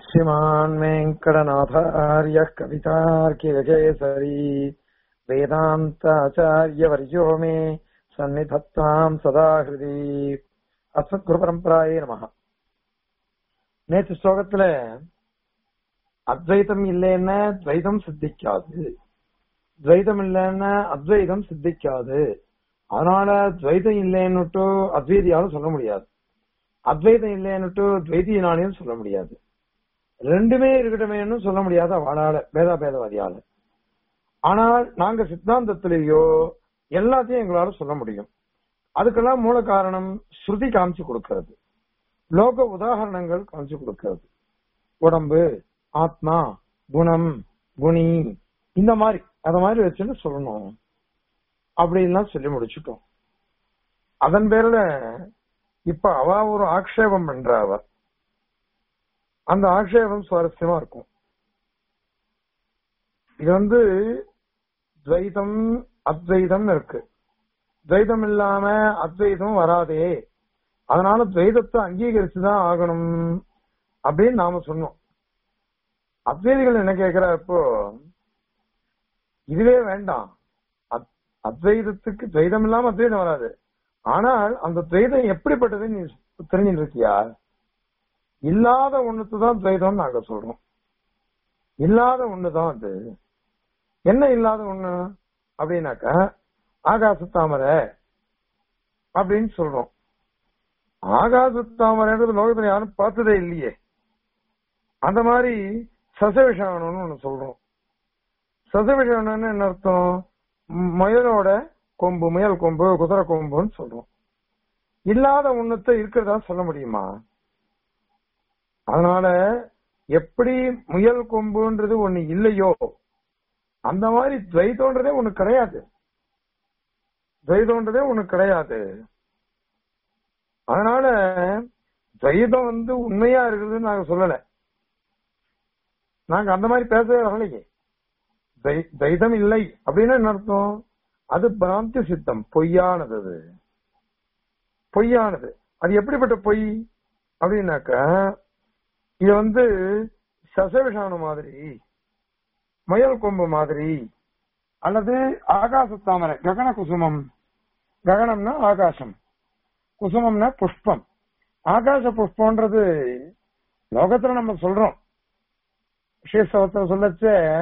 श्रीमान् वेङ्कटनाथार्यः कवितार्किरकेसरी वेदान्ताचार्यवर्यो मे सन्निधत्ताम् सदा हृदि அஸ்மத்குருபரம்பராயே நமக நேற்று ஸ்லோகத்துல அத்வைதம் இல்லைன்னா துவைதம் சித்திக்காது துவைதம் இல்லைன்னா அத்வைதம் சித்திக்காது அதனால துவைதம் இல்லைன்னுட்டு அத்வைதியாலும் சொல்ல முடியாது அத்வைதம் இல்லைன்னுட்டு துவைதியினாலையும் சொல்ல முடியாது ரெண்டுமே இருக்கட்டுமேன்னு சொல்ல முடியாது அவளால பேதா பேதவாதியால ஆனால் நாங்க சித்தாந்தத்திலேயோ எல்லாத்தையும் எங்களால சொல்ல முடியும் அதுக்கெல்லாம் மூல காரணம் ஸ்ருதி காமிச்சு கொடுக்கிறது லோக உதாரணங்கள் காமிச்சு கொடுக்கிறது உடம்பு ஆத்மா குணம் குணி இந்த மாதிரி அத மாதிரி வச்சுன்னு சொல்லணும் அப்படின்லாம் சொல்லி முடிச்சுட்டோம் அதன் பேர்ல இப்ப அவ ஒரு ஆக்ஷேபம் பண்ற அவ அந்த ஆக்ஷேபம் சுவாரஸ்யமா இருக்கும் இது வந்து துவைதம் அத்வைதம் இருக்கு துவைதம் இல்லாம அத்வைதம் வராதே அதனால துவைதத்தை அங்கீகரிச்சுதான் ஆகணும் அப்படின்னு நாம சொன்னோம் அத்வைதிகள் என்ன கேக்குற இப்போ இதுவே வேண்டாம் அத்வைதத்துக்கு துவைதம் இல்லாம அத்வைதம் வராது ஆனால் அந்த துவைதம் எப்படிப்பட்டது நீ தெரிஞ்சுட்டு இருக்கியா இல்லாத ஒண்ணுத்து தான் துவைதம் நாங்க சொல்றோம் இல்லாத ஒண்ணுதான் அது என்ன இல்லாத ஒண்ணு அப்படின்னாக்கா ஆகாச தாமரை அப்படின்னு சொல்றோம் ஆகாச தாமரைன்றது லோகத்துல யாரும் பார்த்ததே இல்லையே அந்த மாதிரி சசவிஷானம்னு ஒண்ணு சொல்றோம் சசவிஷானம்னு என்ன அர்த்தம் முயலோட கொம்பு முயல் கொம்பு குதிரை கொம்புன்னு சொல்றோம் இல்லாத ஒண்ணுத்த இருக்கிறதா சொல்ல முடியுமா அதனால எப்படி முயல் கொம்புன்றது ஒண்ணு இல்லையோ அந்த மாதிரி துவைதோன்றதே ஒண்ணு கிடையாது துவைதம்ன்றதே ஒண்ணு கிடையாது அதனால துவைதம் வந்து உண்மையா இருக்குதுன்னு நாங்க சொல்லல நாங்க அந்த மாதிரி பேசவே வரலையே துவைதம் இல்லை அப்படின்னு என்ன அர்த்தம் அது பிராந்தி சித்தம் பொய்யானது அது பொய்யானது அது எப்படிப்பட்ட பொய் அப்படின்னாக்கா இது வந்து சசவிஷான மாதிரி முயல் கொம்பு மாதிரி அல்லது ஆகாச தாமரை ககன குசுமம் ககனம்னா ஆகாசம் குசுமம்னா புஷ்பம் ஆகாச புஷ்பம்ன்றது லோகத்துல நம்ம சொல்றோம் ஸ்ரீஸ்தவத்தை சொல்லச்ச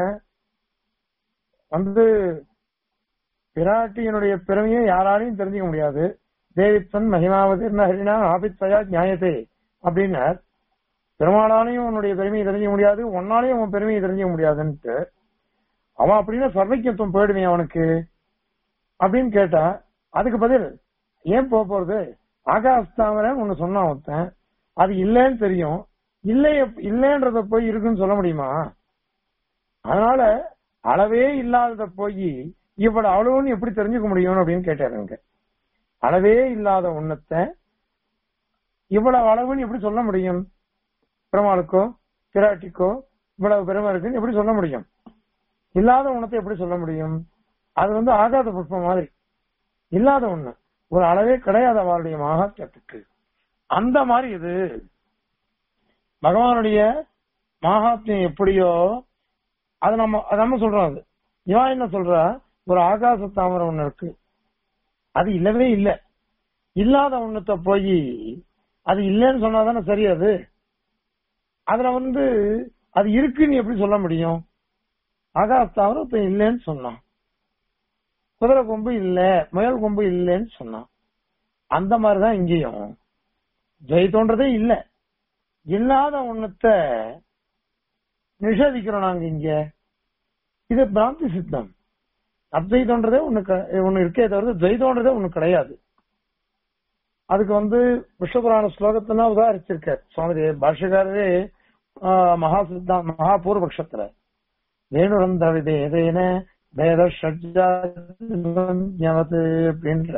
வந்து பிராட்டியினுடைய பெருமையை யாராலையும் தெரிஞ்சுக்க முடியாது தேவித்தன் மகிமாவதிர்ன ஹரிணா ஆபித்வயா நியாயத்தே அப்படின்னார் பெருமாளாலையும் உன்னுடைய பெருமையை தெரிஞ்சுக்க முடியாது உன்னாலையும் உன் பெருமையை தெரிஞ்சுக்க முடியாதுன்ட்டு அவன் அப்படின்னா சர்வைக்கியத்துவம் போயிடுமே அவனுக்கு அப்படின்னு கேட்டா அதுக்கு பதில் ஏன் போக போறது ஆகாஸ்தாமரை ஒண்ணு சொன்னான் ஒருத்தன் அது இல்லைன்னு தெரியும் இல்லைய இல்லைன்றத போய் இருக்குன்னு சொல்ல முடியுமா அதனால அளவே இல்லாதத போய் இவ்வளவு அவ்வளவுன்னு எப்படி தெரிஞ்சுக்க முடியும் அப்படின்னு கேட்டாருங்க அளவே இல்லாத ஒன்னத்தை இவ்வளவு அளவுன்னு எப்படி சொல்ல முடியும் பெருமாளுக்கோ பிராட்டிக்கோ இவ்வளவு பெருமை இருக்குன்னு எப்படி சொல்ல முடியும் இல்லாத ஒண்ணத்தை எப்படி சொல்ல முடியும் அது வந்து ஆகாத புஷ்பம் மாதிரி இல்லாத ஒண்ணு ஒரு அளவே கிடையாது அவருடைய மகாத்யத்துக்கு அந்த மாதிரி இது பகவானுடைய மகாத்மியம் எப்படியோ அது நம்ம நம்ம சொல்றோம் அது இவன் என்ன சொல்றா ஒரு ஆகாச தாமரை ஒண்ணு இருக்கு அது இல்லவே இல்லை இல்லாத ஒண்ணுத்த போய் அது இல்லைன்னு சொன்னாதானே சரி அது அதுல வந்து அது இருக்குன்னு எப்படி சொல்ல முடியும் ஆகாஸ்தாவரம் இப்ப இல்லைன்னு சொன்னான் குதிரை கொம்பு இல்ல முயல் கொம்பு இல்லைன்னு சொன்னான் அந்த மாதிரிதான் இங்கேயும் ஜெயித்தோன்றதே இல்ல இல்லாத ஒண்ணுத்த நிஷேதிக்கிறோம் நாங்க இங்க இது பிராந்தி சித்தம் அத்வைதோன்றதே ஒண்ணு ஒண்ணு இருக்கே தவிர துவைதோன்றதே ஒண்ணு கிடையாது அதுக்கு வந்து விஸ்வபுராண ஸ்லோகத்தான் உதாரிச்சிருக்கார் சுவாமி பாஷ்யக்காரரே மகா சித்தா மகா பூர்வபக்ஷத்துல வேணுரந்த விதேன வேத ஷட்ஜாவது அப்படின்ற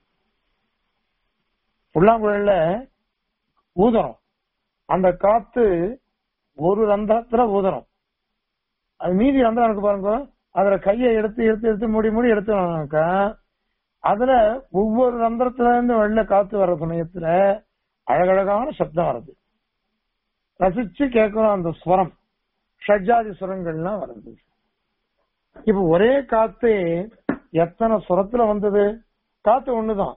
புல்லாங்குழல்ல ஊதணும் அந்த காத்து ஒரு ரந்திரத்துல ஊதணும் அது மீதி ரந்திரம் இருக்கு பாருங்க அதுல கையை எடுத்து எடுத்து எடுத்து மூடி மூடி எடுத்துனாக்கா அதுல ஒவ்வொரு ரந்திரத்துல இருந்து வெளில காத்து வர்ற சமயத்துல அழகழகான சப்தம் வருது ரசிச்சு கேட்கிறோம் அந்த ஸ்வரம் ஷட்ஜாதி சுரங்கள்லாம் வருது இப்ப ஒரே காத்து எத்தனை சுரத்துல வந்தது காத்து ஒண்ணுதான்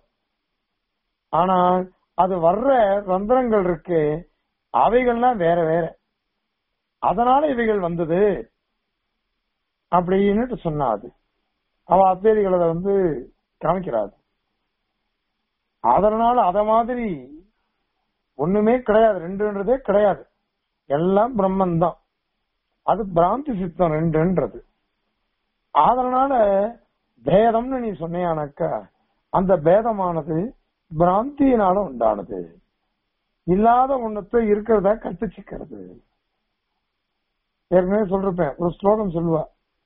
ஆனா அது வர்ற ரந்திரங்கள் இருக்கு அவைகள்லாம் வேற வேற அதனால இவைகள் வந்தது அப்படின்னுட்டு சொன்னாது அவ அத்தேதிகளை வந்து காமிக்கிறாது அதனால அத மாதிரி ஒண்ணுமே கிடையாது ரெண்டுன்றதே கிடையாது எல்லாம் பிரம்மன் தான் அது பிராந்தி சித்தம் ரெண்டுன்றது அதனால பேதம்னு நீ சொன்னியானாக்கா அந்த பேதமானது பிராந்தியினால உண்டானது இல்லாத ஒண்ணத்தை இருக்கிறதா கற்பிச்சுக்கிறது ஏற்கனவே சொல்றேன் ஒரு ஸ்லோகம் சொல்லுவா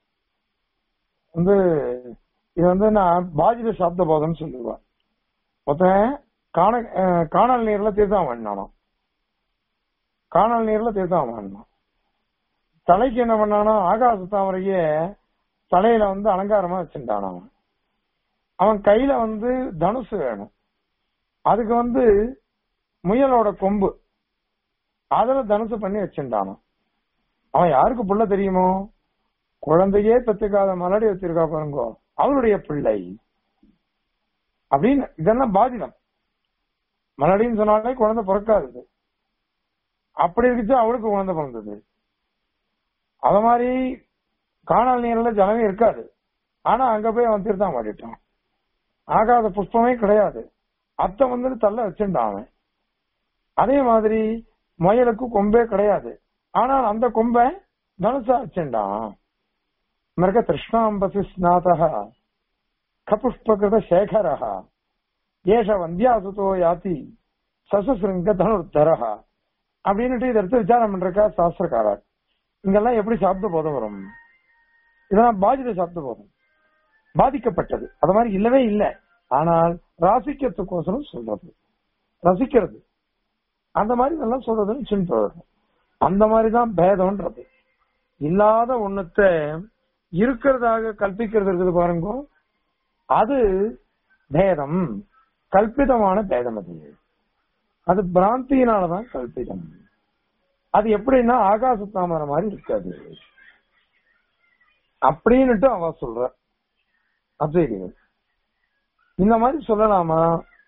வந்து இது வந்து நான் பாஜித சாப்த போதம்னு சொல்லுவா ஒருத்தன் காண அஹ், காணல் நீர்ல தீர்த்தம் பண்ணானாம் காணல் நீர்ல தீர்த்தம் பண்ணான் தலைக்கு என்ன பண்ணானா ஆகாச தாமரைய தலையில வந்து அலங்காரமா வச்சுட்டான் அவன் அவன் கையில வந்து தனுசு வேணும் அதுக்கு வந்து முயலோட கொம்பு அதுல தனுசு பண்ணி வச்சுட்டானான் அவன் யாருக்கு புள்ள தெரியுமோ குழந்தையே பெத்துக்காத மலடி வச்சிருக்கா பாருங்க அவளுடைய பிள்ளை அப்படின்னு இதெல்லாம் பாதிதம் மலடின்னு சொன்னாலே குழந்தை பிறக்காது அப்படி இருந்துச்சு அவளுக்கு குழந்தை பிறந்தது அத மாதிரி காணல் நீர்ல ஜலமே இருக்காது ஆனா அங்க போய் அவன் தீர்த்தம் மாட்டிட்டான் ஆகாத புஷ்பமே கிடையாது அத்தை வந்து தள்ள வச்சுட்டான் அவன் அதே மாதிரி முயலுக்கு கொம்பே கிடையாது ஆனால் அந்த கொம்பை தனுசா வச்சுட்டான் மிருக திருஷ்ணாம்பசி ஸ்நாதக கபுஷ்பகிருத சேகரः ஏஷ வந்தியாசுதோ யாதி சசசிருங்க தனுர்தரஹ அப்படின்னுட்டு இதை எடுத்து விசாரம் பண்றக்கா சாஸ்திரக்காரர் இங்கெல்லாம் எப்படி சாப்பிட்டு போதும் வரும் இதெல்லாம் பாதித சாப்பிட்டு போதும் பாதிக்கப்பட்டது அது மாதிரி இல்லவே இல்லை ஆனால் ராசிக்கத்துக்கோசரம் சொல்றது ரசிக்கிறது அந்த மாதிரி இதெல்லாம் சொல்றதுன்னு சின்ன அந்த மாதிரிதான் பேதம்ன்றது இல்லாத ஒண்ணுத்த இருக்கிறதாக கல்பிக்கிறது இருக்குது பாருங்க அது பேதம் கல்பிதமான பேதம் அது அது பிராந்தியினாலதான் கல்பிதம் அது எப்படின்னா ஆகாச தாமரை மாதிரி இருக்காது அப்படின்னுட்டு அவ சொல்ற அத்வைதிகள் இந்த மாதிரி சொல்லலாமா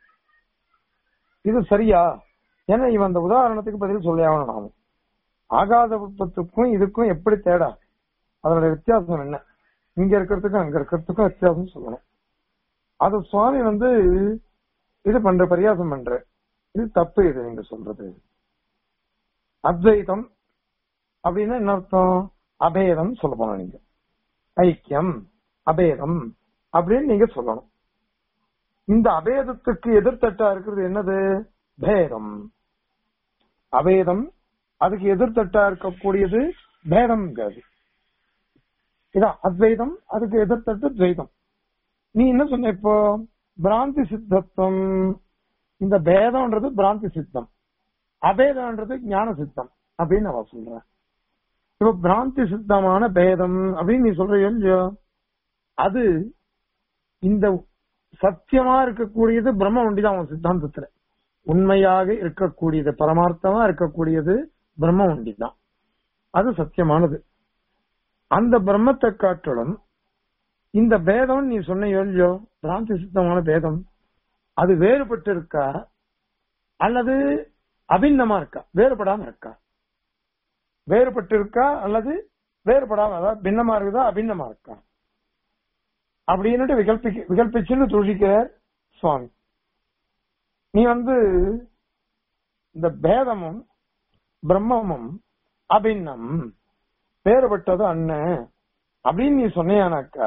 இது சரியா ஏன்னா இவன் அந்த உதாரணத்துக்கு பதில் சொல்லி ஆகணும் நாம ஆகாத புஷ்பத்துக்கும் இதுக்கும் எப்படி தேடா அதோட வித்தியாசம் என்ன இங்க இருக்கிறதுக்கும் அங்க இருக்கிறதுக்கும் வித்தியாசம் சொல்லணும் அது சுவாமி வந்து இது பண்ற பரியாசம் பண்ற இது தப்பு இது நீங்க சொல்றது அத்வைதம் அப்படின்னா என்ன அர்த்தம் அபேதம் சொல்ல போனோம் நீங்க ஐக்கியம் அபேதம் அப்படின்னு நீங்க சொல்லணும் இந்த அபேதத்துக்கு எதிர்த்தட்டா இருக்கிறது என்னது பேதம் அபேதம் அதுக்கு எதிர்த்தட்டா இருக்கக்கூடியது பேதம்ங்கிறது இதான் அத்வைதம் அதுக்கு எதிர்த்தட்டு துவைதம் நீ என்ன சொன்ன இப்போ பிராந்தி சித்தத்துவம் இந்த பேதம்ன்றது பிராந்தி சித்தம் அபேதம்ன்றது ஞான சித்தம் அப்படின்னு நான் சொல்றேன் இப்ப பிராந்தி சித்தமான பேதம் அப்படின்னு நீ சொல்ற இல்லையோ அது இந்த சத்தியமா இருக்கக்கூடியது பிரம்ம ஒண்டிதான் உன் சித்தாந்தத்துல உண்மையாக இருக்கக்கூடியது பரமார்த்தமா இருக்கக்கூடியது பிரம்ம ஒண்டிதான் அது சத்தியமானது அந்த பிரம்மத்தை காட்டிலும் இந்த பேதம் நீ சொன்ன இல்லையோ பிராந்தி சித்தமான பேதம் அது வேறுபட்டு இருக்கா அல்லது அபிண்ணமா இருக்கா வேறுபடாம இருக்கா வேறுபட்டு இருக்கா அல்லது வேறுபடாம அதாவது பின்னமா இருக்குதா அபிண்ணமா இருக்கா அப்படின்னுட்டு விகல்பி விகல்பிச்சுன்னு துழிக்கிறார் சுவாமி நீ வந்து இந்த பேதமும் பிரம்மமும் அபின்னம் வேறுபட்டது அண்ணன் அப்படின்னு நீ சொன்னியானாக்கா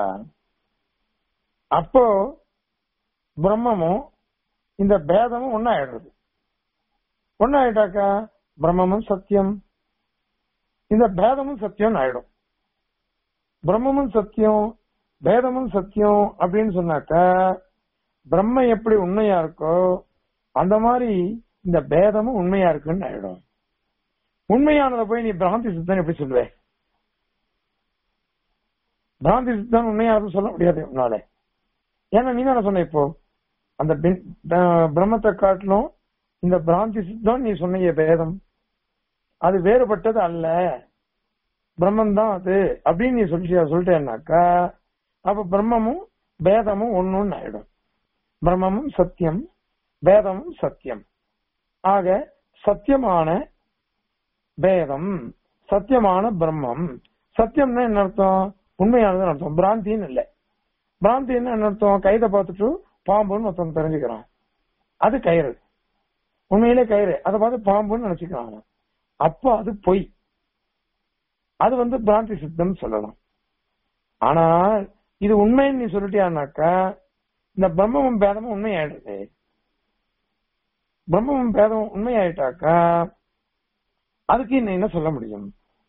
அப்போ பிரம்மமும் இந்த பேதமும் ஒன்னாயிடுறது ஒன்னாயிட்டாக்கா பிரம்மமும் சத்தியம் இந்த பேதமும் சத்தியம் ஆயிடும் பிரம்மமும் சத்தியம் பேதமும் சத்தியம் அப்படின்னு சொன்னாக்கா பிரம்ம எப்படி உண்மையா இருக்கோ அந்த மாதிரி இந்த பேதமும் உண்மையா இருக்குன்னு ஆயிடும் உண்மையானதை போய் நீ பிராந்தி சித்தன் எப்படி சொல்லுவே பிராந்தி சித்தன் உண்மையானது சொல்ல முடியாது உன்னால ஏன்னா நீ தானே சொன்ன இப்போ அந்த பின்- ப- பிரம்மத்தை காட்டிலும் இந்த பிராந்தி சித்தம் நீ சொன்னிய பேதம் அது வேறுபட்டது அல்ல பிரம்மம் தான் அது அப்படின்னு நீ சொல்லி சொல்லிட்டேன்னாக்கா அப்ப பிரம்மமும் பேதமும் ஒண்ணுன்னு ஆயிடும் பிரம்மமும் சத்தியம் பேதமும் சத்தியம் ஆக சத்தியமான பேதம் சத்தியமான பிரம்மம் சத்தியம்னா என்ன அர்த்தம் உண்மையானதுன்னு அர்த்தம் பிராந்தின்னு இல்லை பிராந்தின்னு என்ன அர்த்தம் கைதை பார்த்துட்டு பாம்புன்னு ஒருத்தன் தெரிஞ்சுக்கிறான் அது கயிறு உண்மையிலே கயிறு அதை பார்த்து பாம்புன்னு நினைச்சுக்கிறான் அவன். அப்போ அது பொய் அது வந்து பிராந்தி சித்தம் சொல்லலாம் ஆனால் இது உண்மைன்னு நீ சொல்லிட்டியானாக்கா இந்த பிரம்மமும் பேதமும் உண்மையாயிடுது பிரம்மமும் பேதமும் உண்மையாயிட்டாக்கா அதுக்கு இன்னும் என்ன சொல்ல முடியும்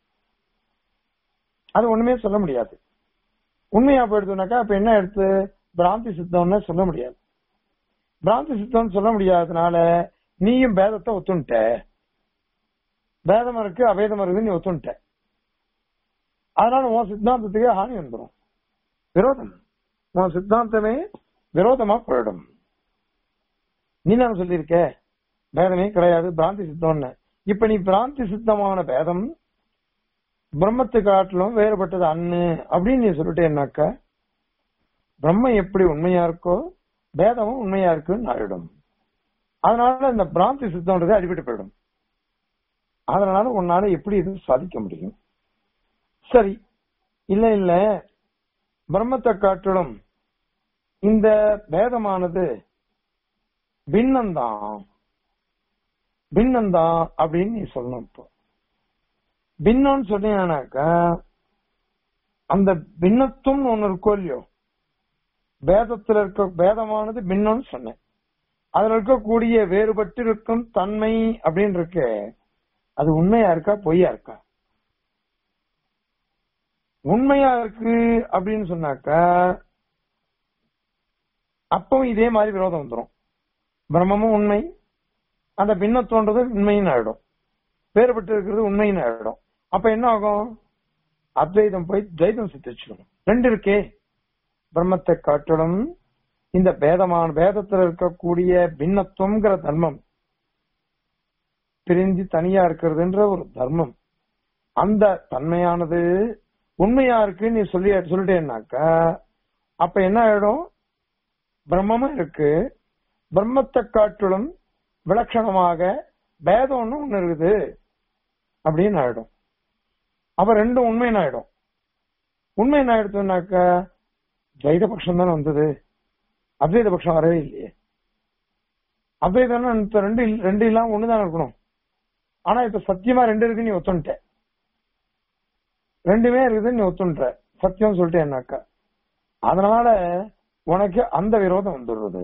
அது ஒண்ணுமே சொல்ல முடியாது உண்மையா போயிடுதுனாக்கா அப்ப என்ன எடுத்து பிராந்தி சித்தம்னு சொல்ல முடியாது பிராந்தி சித்தம் சொல்ல முடியாததுனால நீயும் பேதத்தை ஒத்துண்ட பேதம் இருக்கு அபேதம் இருக்குது நீ ஒத்துண்ட அதனால உன் சித்தாந்தத்துக்கே ஹானி வந்துடும் விரோதம் உன் சித்தாந்தமே விரோதமா போயிடும் நீ என்ன சொல்லியிருக்க பேதமே கிடையாது பிராந்தி சித்தம்னு இப்ப நீ பிராந்தி சித்தமான பேதம் பிரம்மத்தை காட்டிலும் வேறுபட்டது அண்ணு அப்படின்னு நீ சொல்லிட்டேன்னாக்கா பிரம்மம் எப்படி உண்மையா இருக்கோ பேதமும் உண்மையா இருக்குன்னு ஆயிடும் அதனால இந்த பிராந்தி சித்தம்ன்றது அடிபட்டு போயிடும் அதனால உன்னால எப்படி இது சாதிக்க முடியும் சரி இல்ல இல்ல பிரம்மத்தை காட்டிலும் இந்த பேதமானது பின்னம்தான் பின்னம்தான் அப்படின்னு நீ சொல்லணும் இப்போ பின்னம்னு சொன்னீங்கன்னாக்கா அந்த பின்னத்துவம் ஒண்ணு இருக்கோ இல்லையோ பேதத்துல இருக்க பேதமானது பின்னம்னு சொன்னேன் அதுல இருக்கக்கூடிய வேறுபட்டு இருக்கும் தன்மை அப்படின்னு இருக்கு அது உண்மையா இருக்கா பொய்யா இருக்கா உண்மையா இருக்கு அப்படின்னு சொன்னாக்கா அப்பவும் இதே மாதிரி விரோதம் வந்துடும் பிரம்மமும் உண்மை அந்த பின்னத்தோன்றது உண்மைன்னு ஆயிடும் வேறுபட்டு இருக்கிறது உண்மைன்னு ஆயிடும் அப்ப என்ன ஆகும் அத்வைதம் போய் துவைதம் சித்திச்சிடும் ரெண்டு இருக்கே பிரம்மத்தை காட்டிலும் இந்த பேதமான பேதத்துல இருக்கக்கூடிய பின்னத்துவங்கிற தர்மம் பிரிஞ்சு தனியா இருக்கிறதுன்ற ஒரு தர்மம் அந்த தன்மையானது உண்மையா இருக்குன்னு நீ சொல்லி சொல்லிட்டேன்னாக்கா அப்ப என்ன ஆயிடும் பிரம்மமும் இருக்கு பிரம்மத்தை காட்டிலும் விலட்சணமாக பேதம் ஒண்ணு ஒண்ணு இருக்குது அப்படின்னு ஆயிடும் அப்ப ரெண்டும் உண்மைன்னு ஆயிடும் உண்மை என்ன ஆயிடுச்சுனாக்கா துவைத பட்சம் தானே வந்தது அத்வைத பட்சம் வரவே இல்லையே அத்வைதம் இப்ப ரெண்டு இல்ல- ரெண்டு இல்லாம ஒண்ணுதான் இருக்கணும் ஆனா இப்ப சத்தியமா ரெண்டு இருக்கு நீ ஒத்துன்ட்ட ரெண்டுமே இருக்குது நீ ஒத்துன்ற சத்தியம் சொல்லிட்டு என்னாக்கா அதனால உனக்கு அந்த விரோதம் வந்துடுறது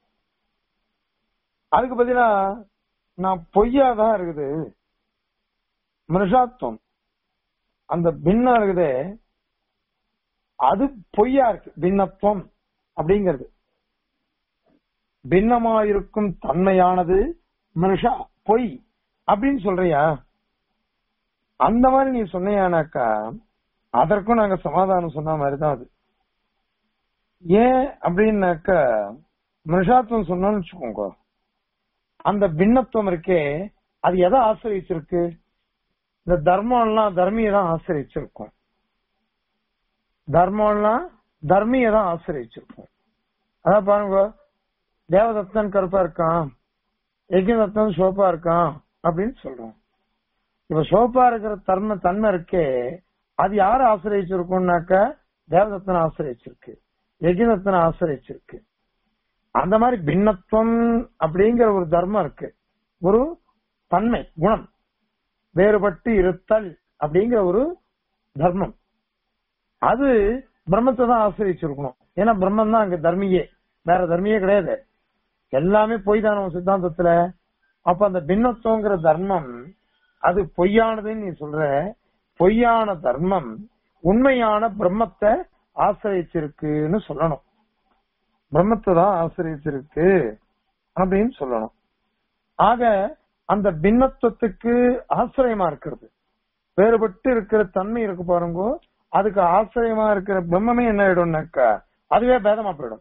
அதுக்கு பதிலா நான் பொய்யாதான் இருக்குது மிருஷாத்வம் அந்த பின்னம் இருக்குதே அது பொய்யா இருக்கு பின்னத்துவம் அப்படிங்கிறது பின்னமாயிருக்கும் தன்மையானது மிருஷா பொய் அப்படின்னு சொல்றியா அந்த மாதிரி நீ சொன்னியானாக்கா அதற்கும் நாங்க சமாதானம் சொன்ன மாதிரிதான் அது ஏன் அப்படின்னாக்கா மிருஷாத்துவம் சொன்னோம்னு வச்சுக்கோங்க அந்த பின்னத்துவம் இருக்கே அது எதை ஆசிரியச்சிருக்கு இந்த தர்மம்லாம் தர்மியை தான் ஆசிரியச்சிருக்கும் தர்மம்லாம் தர்மியை தான் ஆசிரியச்சிருக்கும் அதான் பாருங்க தேவதத்தன் கருப்பா இருக்கான் யஜ்யதத்தன் சோப்பா இருக்கான் அப்படின்னு சொல்றோம் இப்ப சோப்பா இருக்கிற தர்ம தன்மை இருக்கே அது யார ஆசிரியச்சிருக்கும்னாக்க தேவதத்தனை ஆசிரியச்சிருக்கு யஜ்யதத்தனை ஆசிரியச்சிருக்கு அந்த மாதிரி பின்னத்துவம் அப்படிங்கிற ஒரு தர்மம் இருக்கு ஒரு தன்மை குணம் வேறுபட்டு இருத்தல் அப்படிங்கிற ஒரு தர்மம் அது பிரம்மத்தை தான் ஆசிரியச்சிருக்கணும் ஏன்னா பிரம்மம் தான் அங்க தர்மியே வேற தர்மியே கிடையாது எல்லாமே பொய் தான உன் சித்தாந்தத்துல அப்ப அந்த பின்னத்துவங்கிற தர்மம் அது பொய்யானதுன்னு நீ சொல்ற பொய்யான தர்மம் உண்மையான பிரம்மத்தை ஆசிரியச்சிருக்குன்னு சொல்லணும் பிரம்மத்தை தான் ஆசிரியச்சிருக்கு அப்படின்னு சொல்லணும் ஆக அந்த பின்னத்துவத்துக்கு ஆசிரியமா இருக்கிறது வேறுபட்டு இருக்கிற தன்மை இருக்கு பாருங்க அதுக்கு ஆசிரியமா இருக்கிற பிரம்மமே என்ன ஆயிடும்னாக்கா அதுவே பேதமா போயிடும்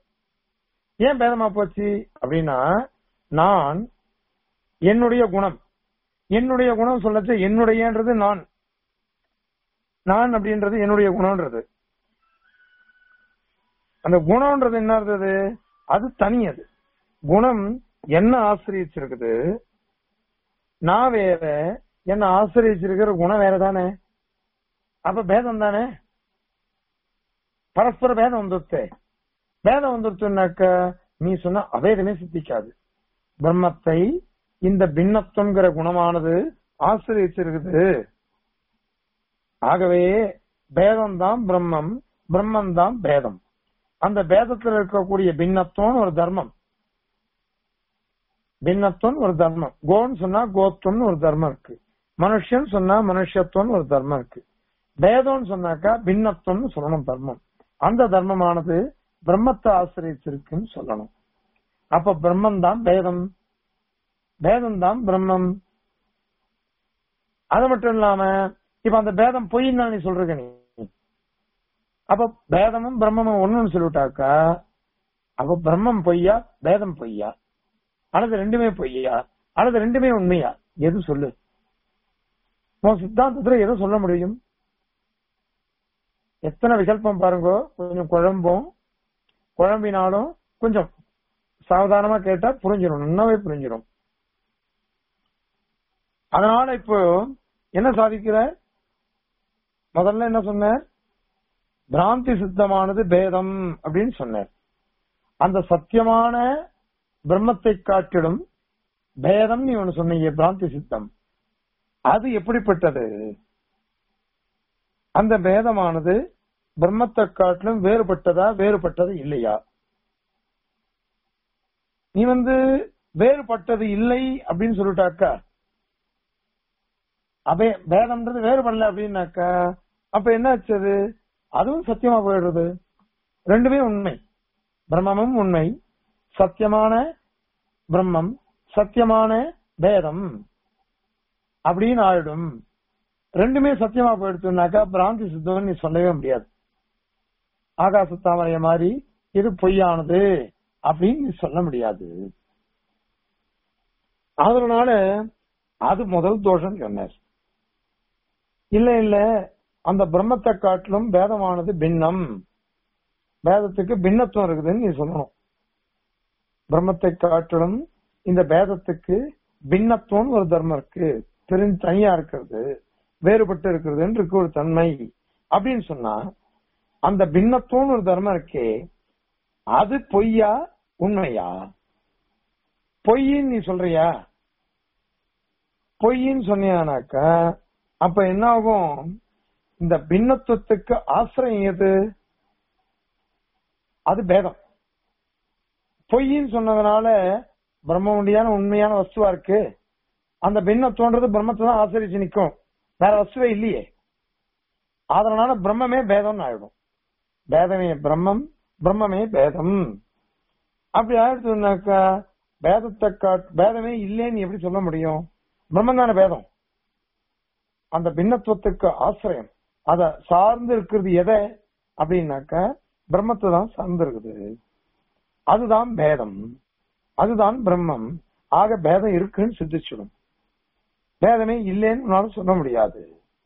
ஏன் பேதமா போச்சு அப்படின்னா நான் என்னுடைய குணம் என்னுடைய குணம் சொல்லச்சு என்னுடையன்றது நான் நான் அப்படின்றது என்னுடைய குணம்ன்றது அந்த குணம்ன்றது என்ன இருந்தது அது தனி அது குணம் என்ன ஆசிரியச்சிருக்குது நான் வேற என்ன ஆசிரியச்சிருக்கிற குணம் வேற தானே அப்ப பேதம் தானே பரஸ்பர பேதம் வந்துருத்தே பேதம் வந்துருச்சுனாக்க நீ சொன்ன அபேதமே சித்திக்காது பிரம்மத்தை இந்த பின்னத்துவங்கிற குணமானது ஆசிரியச்சிருக்குது ஆகவே பேதம் தான் பிரம்மம் பிரம்மம் தான் பேதம் அந்த பேதத்தில் இருக்கக்கூடிய பின்னத்துவம் ஒரு தர்மம் பின்னத்துவம் ஒரு தர்மம் கோன்னு சொன்னா கோத்துவம்னு ஒரு தர்மம் இருக்கு மனுஷன் சொன்னா மனுஷத்துவம்னு ஒரு தர்மம் இருக்கு பேதம்னு சொன்னாக்கா பின்னத்துவம்னு சொல்லணும் தர்மம் அந்த தர்மமானது பிரம்மத்தை ஆசிரியச்சிருக்குன்னு சொல்லணும் அப்ப பிரம்மம் தான் பேதம் பேதம் தான் பிரம்மம் அது மட்டும் இல்லாம இப்ப அந்த பேதம் பொய்ன்னு தான் நீ சொல்ற நீ அப்ப பேதமும் பிரம்மமும் ஒண்ணுன்னு சொல்லிவிட்டாக்கா அப்ப பிரம்மம் பொய்யா பேதம் பொய்யா அல்லது ரெண்டுமே பொய்யா அல்லது ரெண்டுமே உண்மையா எது சொல்லு உன் சித்தாந்தத்துல எதை சொல்ல முடியும் எத்தனை விகல்பம் பாருங்க கொஞ்சம் குழம்பும் குழம்பினாலும் கொஞ்சம் சாவதானமா கேட்டா புரிஞ்சிடும் நன்னாவே புரிஞ்சிடும் அதனால இப்போ என்ன சாதிக்கிற முதல்ல என்ன சொன்னார் பிராந்தி சித்தமானது பேதம் அப்படின்னு சொன்னார் அந்த சத்தியமான பிரம்மத்தை காட்டிடும் பேதம் நீ ஒண்ணு சொன்னீங்க பிராந்தி சித்தம் அது எப்படிப்பட்டது அந்த பேதமானது பிரம்மத்தை காட்டிலும் வேறுபட்டதா வேறுபட்டது இல்லையா நீ வந்து வேறுபட்டது இல்லை அப்படின்னு சொல்லிட்டாக்கா அபே பேதம்ன்றது வேறுபடல அப்படின்னாக்கா அப்ப என்ன ஆச்சு அது அதுவும் சத்தியமா போயிடுறது ரெண்டுமே உண்மை பிரம்மமும் உண்மை சத்தியமான பிரம்மம் சத்தியமான பேதம் அப்படின்னு ஆயிடும் ரெண்டுமே சத்தியமா போயிடுச்சுனாக்கா பிராந்தி சித்தம் நீ சொல்லவே முடியாது ஆகாச தாமரைய மாதிரி இது பொய்யானது அப்படின்னு நீ சொல்ல முடியாது அதனால அது முதல் தோஷம் சொன்னார் இல்ல இல்ல அந்த பிரம்மத்தை காட்டிலும் பேதமானது பின்னம் பேதத்துக்கு பின்னத்துவம் இருக்குதுன்னு நீ சொல்லணும் பிரம்மத்தை காட்டிலும் இந்த பேதத்துக்கு பின்னத்துவம் ஒரு தர்மம் இருக்கு தெரிஞ்சு தனியா இருக்கிறது வேறுபட்டு இருக்கிறதுன்னு இருக்கு ஒரு தன்மை அப்படின்னு சொன்னா அந்த பின்னத்துவம் ஒரு தர்மம் இருக்கே அது பொய்யா உண்மையா பொய்ன்னு நீ சொல்றியா பொய்ன்னு சொன்னியானாக்கா அப்ப என்ன ஆகும் இந்த பின்னத்துவத்துக்கு ஆசிரியம் எது அது பேதம் பொய்ன்னு சொன்னதுனால பிரம்ம முடியான உண்மையான வஸ்துவா இருக்கு அந்த பின்னத்துவன்றது பிரம்மத்தை தான் ஆசிரிச்சு நிக்கும் வேற வஸ்துவே இல்லையே அதனால பிரம்மமே பேதம்னு ஆயிடும் பேதமே பிரம்மம் பிரம்மமே பேதம் அப்படி ஆயிடுச்சுனாக்கா பேதத்தை காட் பேதமே இல்லைன்னு எப்படி சொல்ல முடியும் பிரம்மம் தானே பேதம் அந்த பின்னத்துவத்துக்கு ஆசிரியம் அத சார்ந்து இருக்கிறது எதை அப்படின்னாக்கா பிரம்மத்தை தான் சார்ந்து இருக்குது அதுதான் பேதம் அதுதான் பிரம்மம் ஆக பேதம் இருக்குன்னு சித்திச்சிடும் பேதமே இல்லைன்னு உன்னால சொல்ல முடியாது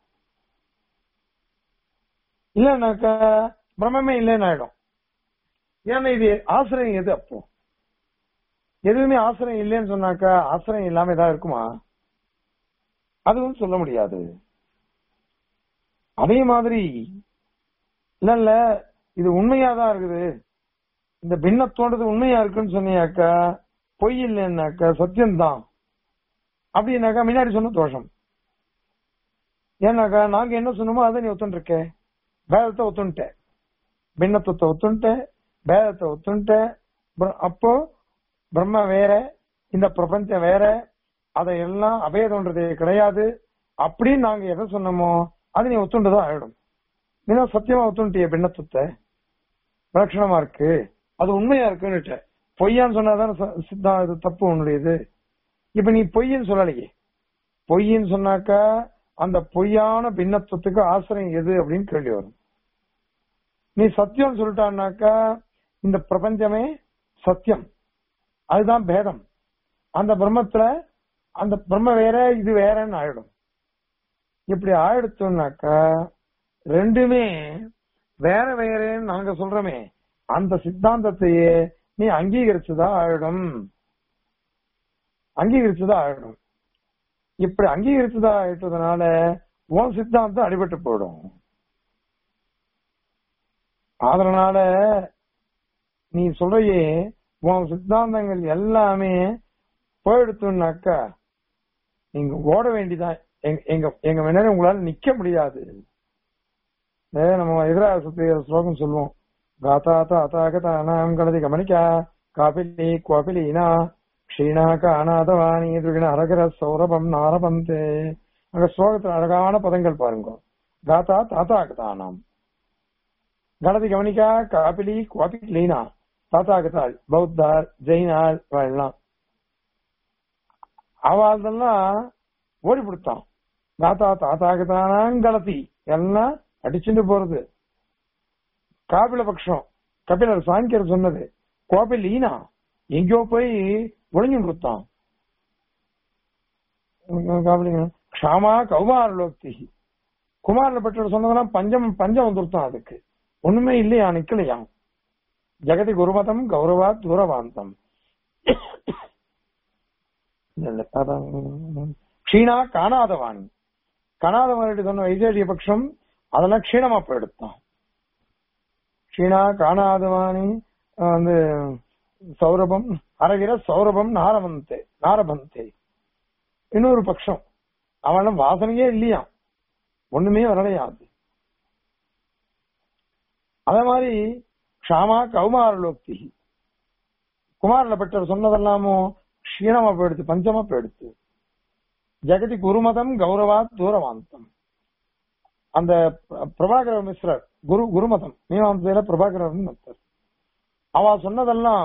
இல்லைன்னாக்கா பிரம்மமே இல்லைன்னு ஆயிடும் ஏன்னா இது ஆசிரியம் எது அப்போ எதுவுமே ஆசிரியம் இல்லைன்னு சொன்னாக்கா ஆசிரியம் இல்லாம ஏதாவது இருக்குமா அதுவும் சொல்ல முடியாது அதே மாதிரி இல்ல இல்ல இது உண்மையாதான் இருக்குது இந்த பின்னத்தோன்றது உண்மையா இருக்குன்னு சொன்னியாக்கா பொய் இல்லைன்னாக்கா சத்தியம்தான் அப்படின்னாக்கா முன்னாடி சொன்ன தோஷம் ஏன்னாக்கா நாங்க என்ன சொன்னோமோ அதை நீ ஒத்துருக்க பேதத்தை ஒத்துன்ட்ட பின்னத்துவத்தை ஒத்துன்ட்ட பேதத்தை ஒத்துன்ட்ட அப்போ பிரம்ம வேற இந்த பிரபஞ்சம் வேற அதையெல்லாம் அபேதம்ன்றது கிடையாது அப்படின்னு நாங்க எதை சொன்னோமோ அது நீ ஒத்துண்டுதான் ஆயிடும் நீங்க சத்தியமா ஒத்துண்டிய பின்னத்துவத்தை விலட்சணமா இருக்கு அது உண்மையா இருக்குன்னு பொய்யான்னு சொன்னாதானே சித்தா இது தப்பு உன்னுடையது இப்ப நீ பொய்ன்னு சொல்லலையே பொய்ன்னு சொன்னாக்கா அந்த பொய்யான பின்னத்துவத்துக்கு ஆசிரியம் எது அப்படின்னு கேள்வி வரும் நீ சத்தியம் சொல்லிட்டான்னாக்கா இந்த பிரபஞ்சமே சத்தியம் அதுதான் பேதம் அந்த பிரம்மத்துல அந்த பிரம்ம வேற இது வேறன்னு ஆயிடும் இப்படி ஆயிடுச்சோம்னாக்கா ரெண்டுமே வேற வேறன்னு நாங்க சொல்றோமே அந்த சித்தாந்தத்தையே நீ அங்கீகரிச்சுதான் ஆயிடும் அங்கீகரிச்சுதான் ஆயிடும் இப்படி அங்கீகரிச்சுதான் ஆயிட்டதுனால உன் சித்தாந்தம் அடிபட்டு போயிடும் அதனால நீ சொல்றையே உன் சித்தாந்தங்கள் எல்லாமே போயிடுத்துனாக்கா நீங்க ஓட வேண்டிதான் எங்க எங்க எங்க முன்னாடி உங்களால நிக்க முடியாது ஏ, நம்ம எதிராக சுத்தி ஸ்லோகம் சொல்லுவோம் காத்தா தாத்தாகதானாம் கலதி கமனிக்கா காபிலி கோபிலீனா க்ஷீணாக அநாதவாணி துகின அரகர சௌரபம் நாரபந்தே அங்க ஸ்லோகத்துல அழகான பதங்கள் பாருங்க காத்தா தாத்தாகதானாம் கலதி கவனிக்கா காபிலி கோபிலீனா தாத்தாகத்தாள் பௌத்தார் ஜெயினாள் எல்லாம் அவள்தெல்லாம் ஓடி பிடித்தான் தாத்தா தாத்தாகத்தானாங்கலத்தி எல்லாம் அடிச்சுட்டு போறது காபில பட்சம் கபிலர் சாங்கியர் சொன்னது கோபில் ஈனா எங்கேயோ போய் ஒளிஞ்சு கொடுத்தான் க்ஷாமா கௌமார லோக்தி குமாரில் பெற்றோர் சொன்னதெல்லாம் பஞ்சம் பஞ்சம் வந்துருத்தான் அதுக்கு ஒண்ணுமே இல்லையா நிக்கலையா ஜெகதி குருமதம் கௌரவா தூரவாந்தம் க்ஷீணா காணாதவாணி காணாதவாணி சொன்ன வைசேஷிய பட்சம் அதெல்லாம் க்ஷீணமா போயிடுத்தான் க்ஷீணா காணாதவாணி அஹ் வந்து சௌரபம் அரகிர சௌரபம் நாரபந்தே நாரபந்தே இன்னொரு பட்சம் அவன வாசனையே இல்லையா ஒண்ணுமே வரலையாது அதே மாதிரி க்ஷாமா கௌமார லோக்தி குமாரில் பெற்றவர் சொன்னதெல்லாமோ க்ஷீணமா போயிடுத்து பஞ்சமா போயிடுத்து ஜெகதி குருமதம் கௌரவா தூரவாந்தம் அந்த பிர- பிரபாகர மிஸ்ரர் குரு குருமதம் மீமாசையில பிரபாகரன் ஒருத்தர் அவ சொன்னதெல்லாம்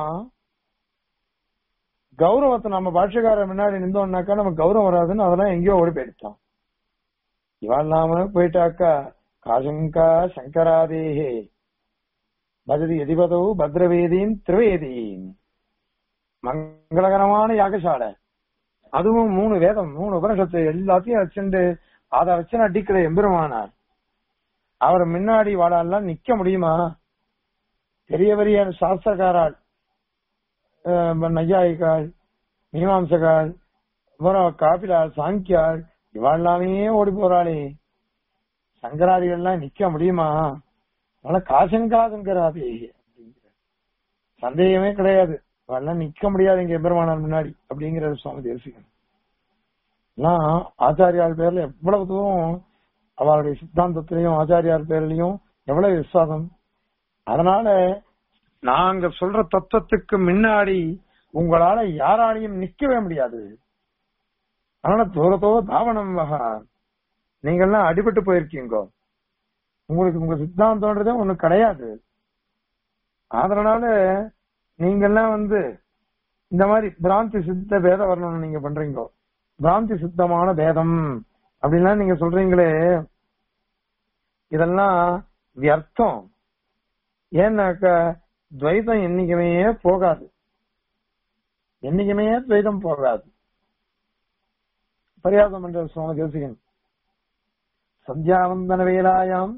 கௌரவத்தை நம்ம பாஷ்யக்காரர் முன்னாடி நின்றோம்னாக்கா நமக்கு கௌரவம் வராதுன்னு அதெல்லாம் எங்கேயோ ஓடி போயிடுச்சான் இவள் நாம போயிட்டாக்கா காசங்கா சங்கராதேஹே பஜதி எதிபதோ பத்ரவேதியும் திரிவேதியும் மங்களகரமான யாகசாலை அதுவும் மூணு வேதம் மூணு உபனிஷத்து எல்லாத்தையும் வச்சுண்டு அதை வச்சு அடிக்கிற எம்பெருமானார் அவர் முன்னாடி வாழலாம் நிக்க முடியுமா பெரிய பெரிய சாஸ்திரக்காரால் அஹ், நையாயிகாள் மீமாம்சகாள் அப்புறம் காபிலாள் சாங்கியாள் இவாழ்லாமே ஓடி போறாளே சங்கராதிகள்லாம் நிக்க முடியுமா அதனால காசங்கா சங்கராதி அப்படிங்கிற சந்தேகமே கிடையாது அவெல்லாம் நிக்க முடியாது இங்க எம்பெருமானார் முன்னாடி அப்படிங்கிற சுவாமி தேசிகன் நான் ஆச்சாரியார் பேர்ல எவ்வளவு தூரம் அவருடைய சித்தாந்தத்திலையும் ஆச்சாரியார் பேர்லயும் எவ்வளவு விசுவாசம் அதனால நாங்க சொல்ற தத்துவத்துக்கு முன்னாடி உங்களால யாராலையும் நிக்கவே முடியாது அதனால தூரத்தோ தாவனம் வகா நீங்கெல்லாம் அடிபட்டு போயிருக்கீங்க உங்களுக்கு உங்க சித்தாந்தம்ன்றதே ஒண்ணு கிடையாது அதனால நீங்கெல்லாம் வந்து இந்த மாதிரி பிராந்தி சித்த பேத வரணும் நீங்க பண்றீங்க பிராந்தி சித்தமான பேதம் அப்படின்லாம் நீங்க சொல்றீங்களே இதெல்லாம் வியர்த்தம் ஏன்னாக்கா துவைதம் என்னைக்குமே போகாது என்னைக்குமே துவைதம் போகாது பரியாசம் பண்ற சுவாமி தேசிகன் சந்தியாவந்தன வேலாயாம்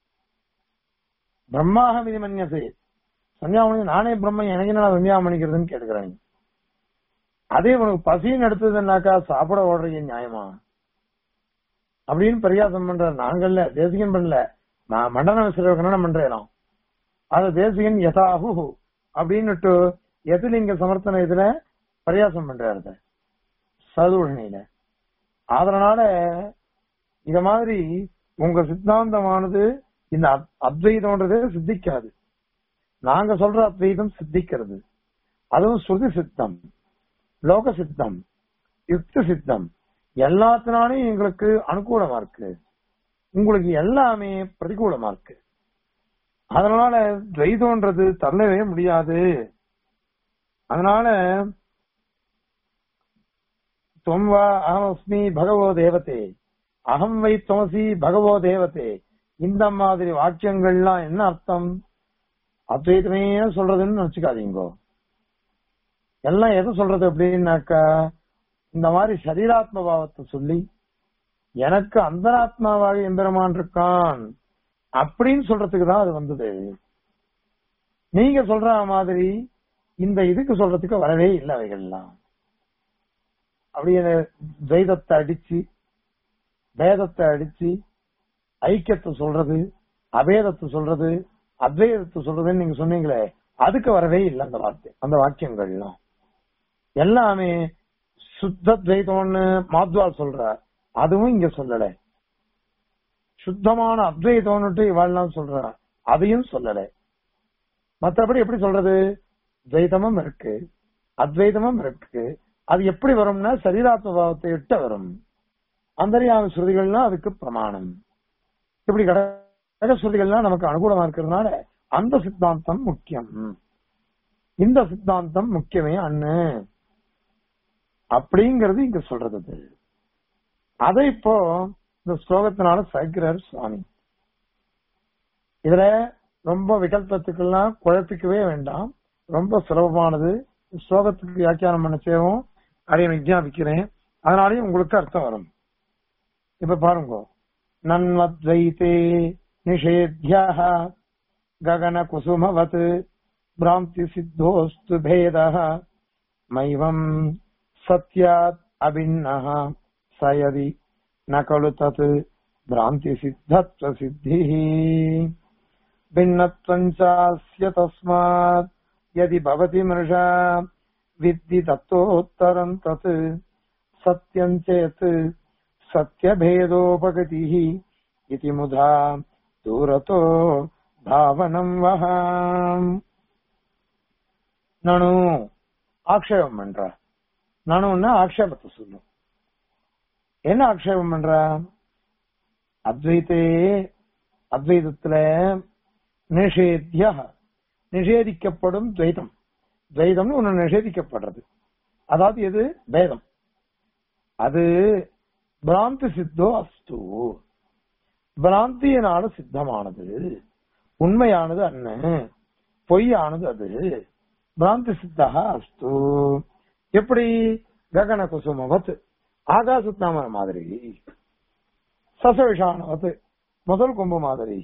பிரம்மாக விதிமன்யசே சந்தியாமணி நானே பிரம்மன் எனக்கு நான் சந்தியாகம் பண்ணிக்கிறதுன்னு கேட்டுக்கிறேன் அதே உனக்கு பசின்னு எடுத்ததுன்னாக்கா சாப்பிட ஓடுறீங்க நியாயமா அப்படின்னு பரியாசம் பண்ற நாங்கள்ல தேசிகன் பண்ணல நான் மண்டன விசிற கணனம் பண்றேன் அது தேசிகன் யதாஹு அப்படின்னுட்டு எதிலிங்க சமர்த்தன இதுல பரியாசம் பண்றாரு சதுழனில அதனால இத மாதிரி உங்க சித்தாந்தமானது இந்த அத்- அத்வைதம்ன்றது சித்திக்காது நாங்க சொல்ற அத்வைதம் சித்திக்கிறது அதுவும் ஸ்ருதி சித்தம் லோக சித்தம் யுக்தி சித்தம் எல்லாத்தினாலையும் எங்களுக்கு அனுகூலமா இருக்கு உங்களுக்கு எல்லாமே பிரதிகூலமா இருக்கு அதனால துவைதம்ன்றது தள்ளவே முடியாது அதனால தொம் வா அகமஸ்மி பகவோ தேவதே அகம் வை துவசி பகவோ தேவதே இந்த மாதிரி வாக்கியங்கள்லாம் என்ன அர்த்தம் அத்வைதமே சொல்றதுன்னு நினைச்சுக்காதீங்கோ எல்லாம் எதை சொல்றது அப்படின்னாக்கா இந்த மாதிரி சரீராத்ம பாவத்தை சொல்லி எனக்கு அந்தராத்மாவாக எம்பெருமான் இருக்கான் அப்படின்னு சொல்றதுக்கு தான் அது வந்தது நீங்க சொல்ற மாதிரி இந்த இதுக்கு சொல்றதுக்கு வரவே இல்லை அவைகள்லாம் அப்படியே துவைதத்தை அடிச்சு பேதத்தை அடிச்சு ஐக்கியத்தை சொல்றது அபேதத்தை சொல்றது அத்வைதத்தை சொல்றதுன்னு நீங்க சொன்னீங்களே அதுக்கு வரவே இல்லை அந்த வார்த்தை அந்த வாக்கியங்கள்லாம் எல்லாமே சுத்த துவைதம்னு மாத்வால் சொல்றார் அதுவும் இங்க சொல்லல சுத்தமான அத்வைதம்னுட்டு இவாள்லாம் சொல்றா அதையும் சொல்லல மத்தபடி எப்படி சொல்றது துவைதமும் இருக்கு அத்வைதமும் இருக்கு அது எப்படி வரும்னா சரீராத்ம பாவத்தை இட்ட வரும் அந்தரியாம ஸ்ருதிகள்லாம் அதுக்கு பிரமாணம் இப்படி கடக ஸ்ருதிகள்லாம் நமக்கு அனுகூலமா இருக்கிறதுனால அந்த சித்தாந்தம் முக்கியம் இந்த சித்தாந்தம் முக்கியமே அண்ணு அப்படிங்கறது இங்க சொல்றது அது. அதை இப்போ இந்த ஸ்லோகத்தினால சகிக்கிறார் சுவாமி இதுல ரொம்ப விகல்பத்துக்கெல்லாம் குழப்பிக்கவே வேண்டாம் ரொம்ப சுலபமானது ஸ்லோகத்துக்கு வியாக்கியானம் பண்ண செய்வோம் அதை விஜாபிக்கிறேன் அதனாலேயும் உங்களுக்கு அர்த்தம் வரும் இப்ப பாருங்க நன்மத்வைத்தே நிஷேத்யா ககன குசுமவத் பிராந்தி சித்தோஸ்து பேத மைவம் சத்யாத் அபின்னः சயதி न खलु तत् भ्रान्तिसिद्धत्वसिद्धिः भिन्नत्वम् चास्य तस्मात् यदि भवति मृषा विद्धि तत्तोत्तरम् तत् सत्यम् चेत् सत्यभेदोपगतिः इति मुधा दूरतो भावनम् वः நனு ஆக்ஷேபம் பண்ற நனுன்னா ஆக்ஷேபத்தை சொல்லும் என்ன ஆக்ஷேபம் பண்ற அத்வைத்தே அத்வைதத்துல நிஷேத்திய நிஷேதிக்கப்படும் துவைதம் துவைதம்னு ஒண்ணு நிஷேதிக்கப்படுறது அதாவது எது பேதம் அது பிராந்தி சித்தோ அஸ்து பிராந்தியினால சித்தமானது உண்மையானது அண்ணு பொய்யானது அது பிராந்தி சித்தா அஸ்து எப்படி ககன குசுமவத் ஆகாசத்தாமர மாதிரி சசவிஷானவத் முதல் கொம்பு மாதிரி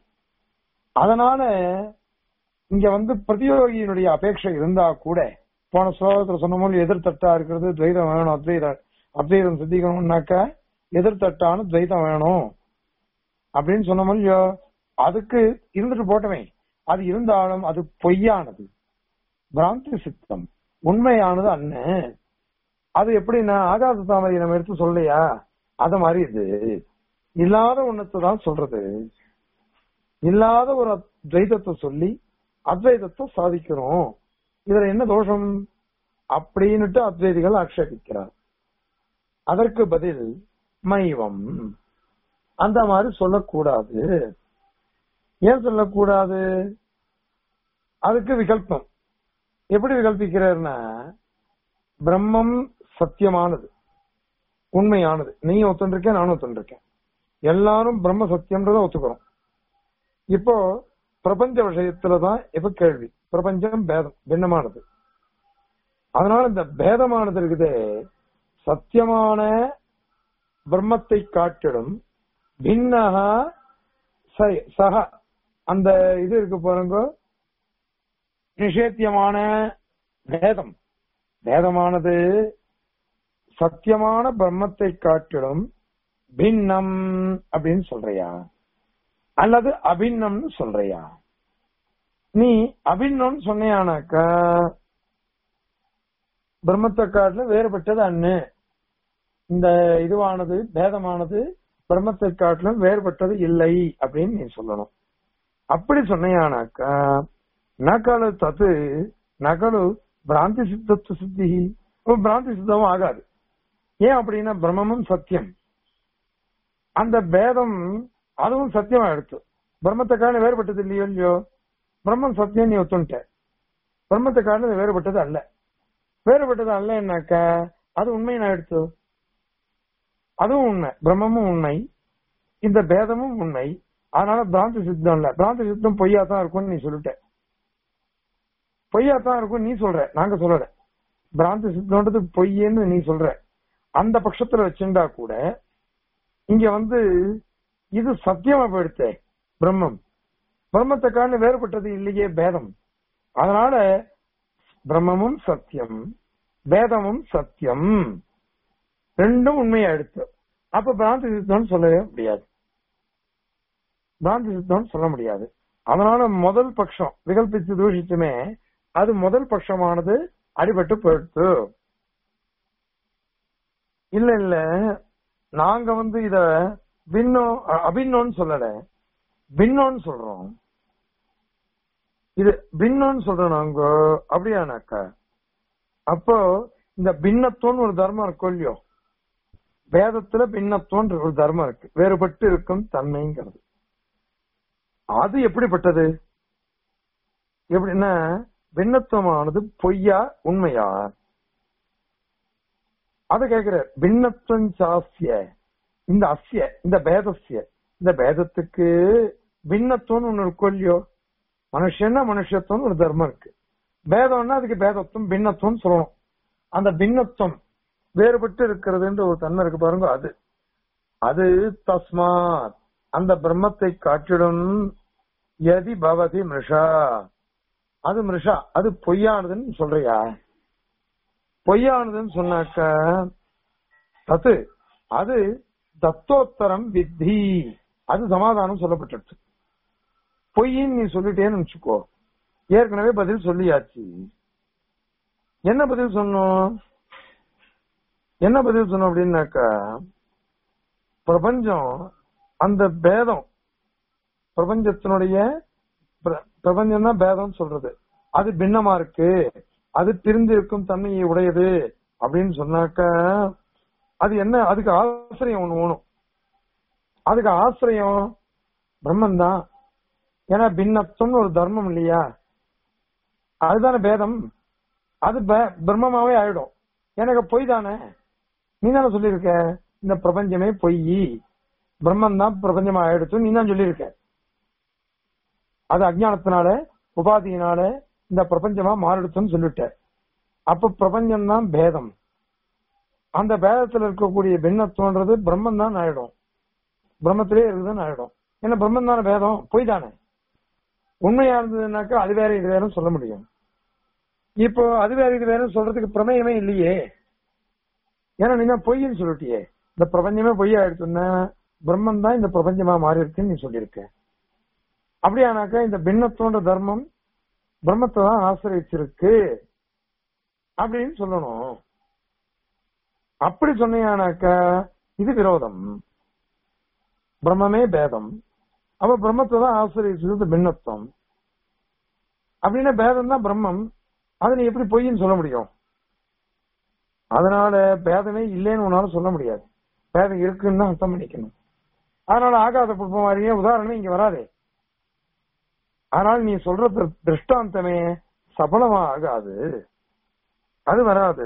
அதனால இங்க வந்து பிரதியோகியினுடைய அபேட்சை இருந்தா கூட போன ஸ்லோகத்துல சொன்ன போது எதிர்த்தட்டா இருக்கிறது துவைதம் வேணும் அத்வைத அத்வைதம் சித்திக்கணும்னாக்க எதிர்த்தட்டான துவைதம் வேணும் அப்படின்னு சொன்ன போது அதுக்கு இருந்துட்டு போட்டமே அது இருந்தாலும் அது பொய்யானது பிராந்தி சித்தம் உண்மையானது அண்ணன் அது எப்படின்னா ஆகாச தாமரை நம்ம எடுத்து சொல்லையா அத மாதிரி இது இல்லாத ஒண்ணத்தை தான் சொல்றது இல்லாத ஒரு துவைதத்தை சொல்லி அத்வைதத்தை சாதிக்கிறோம் இதுல என்ன தோஷம் அப்படின்னுட்டு அத்வைதிகள் ஆக்ஷேபிக்கிறார் அதற்கு பதில் மைவம் அந்த மாதிரி சொல்லக்கூடாது ஏன் சொல்லக்கூடாது அதுக்கு விகல்பம் எப்படி விகல்பிக்கிறார்னா பிரம்மம் சத்தியமானது உண்மையானது நீ ஒத்துண்டிருக்கேன் நானும் ஒத்துண்டிருக்கேன் எல்லாரும் பிரம்ம சத்தியம்ன்றத ஒத்துக்கிறோம் இப்போ பிரபஞ்ச விஷயத்துலதான் இப்ப கேள்வி பிரபஞ்சம் பேதம் பின்னமானது அதனால இந்த பேதமானது இருக்குதே சத்தியமான பிரம்மத்தை காட்டிடும் பின்னகா சக அந்த இது இருக்கு பாருங்க நிஷேத்தியமான பேதம் பேதமானது சத்தியமான பிரம்மத்தை காட்டிடும் பின்னம் அப்படின்னு சொல்றியா அல்லது அபின்னம்னு சொல்றியா நீ அபின்னம் சொன்னியானாக்கா பிரம்மத்தை காட்டில வேறுபட்டது அண்ணு இந்த இதுவானது பேதமானது பிரம்மத்தை காட்டிலும் வேறுபட்டது இல்லை அப்படின்னு நீ சொல்லணும் அப்படி சொன்னையானாக்கா நகலு தத்து நகலு பிராந்தி சித்தத்து சித்தி பிராந்தி சித்தமும் ஆகாது ஏன் அப்படின்னா பிரம்மமும் சத்தியம் அந்த பேதம் அதுவும் சத்தியமா எடுத்து பிரம்மத்தை காரணம் வேறுபட்டது இல்லையோ இல்லையோ பிரம்மம் சத்தியம் நீ ஒத்துட்ட பிரம்மத்தை காரணம் வேறுபட்டது அல்ல வேறுபட்டது அல்லன்னாக்கா அது உண்மை நான் எடுத்து அதுவும் உண்மை பிரம்மமும் உண்மை இந்த பேதமும் உண்மை அதனால பிராந்தி சித்தம் இல்ல பிராந்தி சித்தம் பொய்யா தான் இருக்கும்னு நீ சொல்லிட்ட பொய்யா தான் இருக்கும் நீ சொல்ற நாங்க சொல்லல பிராந்தி சித்தம்ன்றது பொய்யன்னு நீ சொல்ற அந்த பட்சத்துல வச்சிருந்தா கூட இங்க வந்து இது சத்தியமா போயிடுத்தே பிரம்மம் பிரம்மத்தை காண வேறுபட்டது இல்லையே பேதம் அதனால பிரம்மமும் சத்தியம் வேதமும் சத்தியம் ரெண்டும் உண்மையா எடுத்து அப்ப பிராந்தி சித்தம்னு சொல்லவே முடியாது பிராந்தி சித்தம்னு சொல்ல முடியாது அதனால முதல் பட்சம் விகல்பித்து தூஷித்துமே அது முதல் பட்சமானது அடிபட்டு போயிடுத்து இல்ல இல்ல நாங்க வந்து இத பின்னோ அபின்னோன்னு சொல்லல பின்னோன்னு சொல்றோம் இது பின்னோன்னு சொல்றோம் நாங்க அப்படியானாக்கா அப்போ இந்த பின்னத்துவம்னு ஒரு தர்மம் இருக்கும் இல்லையோ வேதத்துல பின்னத்துவன்ற ஒரு தர்மம் இருக்கு வேறுபட்டு இருக்கும் தன்மைங்கிறது அது எப்படிப்பட்டது எப்படின்னா பின்னத்துவமானது பொய்யா உண்மையா அத கேக்குற பின்னத்துவம் சாஸ்ய இந்த அஸ்ய இந்த பேதஸ்ய இந்த பேதத்துக்கு பின்னத்துவம் ஒண்ணு இருக்கும் இல்லையோ மனுஷன்னா மனுஷத்துவம் ஒரு தர்மம் இருக்கு பேதம்னா அதுக்கு பேதத்துவம் பின்னத்துவம் சொல்லணும் அந்த பின்னத்துவம் வேறுபட்டு இருக்கிறதுன்ற ஒரு தன்மை இருக்கு பாருங்க அது அது தஸ்மாத் அந்த பிரம்மத்தை காட்டிடும் எதி பவதி மிருஷா அது மிருஷா அது பொய்யானதுன்னு சொல்றியா பொய்யானதுன்னு சொன்னாக்க தத்து அது தத்தோத்தரம் வித்தி அது சமாதானம் சொல்லப்பட்டிருக்கு பொய்ன்னு நீ சொல்லிட்டேன்னு வச்சுக்கோ ஏற்கனவே பதில் சொல்லியாச்சு என்ன பதில் சொன்னோம் என்ன பதில் சொன்னோம் அப்படின்னாக்கா பிரபஞ்சம் அந்த பேதம் பிரபஞ்சத்தினுடைய பிரபஞ்சம் தான் பேதம் சொல்றது அது பின்னமா இருக்கு அது பிரிந்து இருக்கும் தன்மையை உடையது அப்படின்னு சொன்னாக்க அது என்ன அதுக்கு ஆசிரியம் ஒண்ணு வேணும் அதுக்கு ஆசிரியம் பிரம்மன் தான் ஏன்னா பின்னத்துவம்னு ஒரு தர்மம் இல்லையா அதுதானே பேதம் அது பிரம்மமாவே ஆயிடும் எனக்கு பொய் தானே நீ தானே சொல்லியிருக்க இந்த பிரபஞ்சமே பொய் பிரம்மன் தான் பிரபஞ்சமா ஆயிடுச்சு நீ தான் சொல்லியிருக்க அது அஜானத்தினால உபாதியினால இந்த பிரபஞ்சமா மாறிடுச்சுன்னு சொல்லிட்ட அப்ப பிரபஞ்சம் தான் பேதம் அந்த பேதத்துல இருக்கக்கூடிய பின்னத்துவன்றது பிரம்மன் தான் ஆயிடும் பிரம்மத்திலே இருக்குதுன்னு ஆயிடும் ஏன்னா பிரம்மன் தானே பேதம் பொய் தானே உண்மையா இருந்ததுனாக்கா அது வேற இது வேற சொல்ல முடியும் இப்போ அது வேற இது வேற சொல்றதுக்கு பிரமேயமே இல்லையே ஏன்னா நீ தான் பொய்ன்னு சொல்லிட்டியே இந்த பிரபஞ்சமே பொய்யா எடுத்துன்னா பிரம்மன் தான் இந்த பிரபஞ்சமா மாறி இருக்குன்னு நீ சொல்லியிருக்க அப்படியானாக்கா இந்த பின்னத்தோன்ற தர்மம் பிரம்மத்தை தான் ஆசிரியச்சிருக்கு அப்படின்னு சொல்லணும் அப்படி சொன்னியானாக்கா இது விரோதம் பிரம்மமே பேதம் அப்ப பிரம்மத்தை தான் ஆசிரியச்சிருக்கு பின்னத்துவம் அப்படின்னா பேதம் தான் பிரம்மம் அதை நீ எப்படி பொய்ன்னு சொல்ல முடியும் அதனால பேதமே இல்லைன்னு உன்னால சொல்ல முடியாது பேதம் இருக்குன்னு தான் அர்த்தம் பண்ணிக்கணும் அதனால ஆகாத புஷ்பம் மாதிரியே உதாரணம் இங்க வராதே ஆனால் நீ சொல்ற திருஷ்டாந்தமே சபலமா ஆகாது அது வராது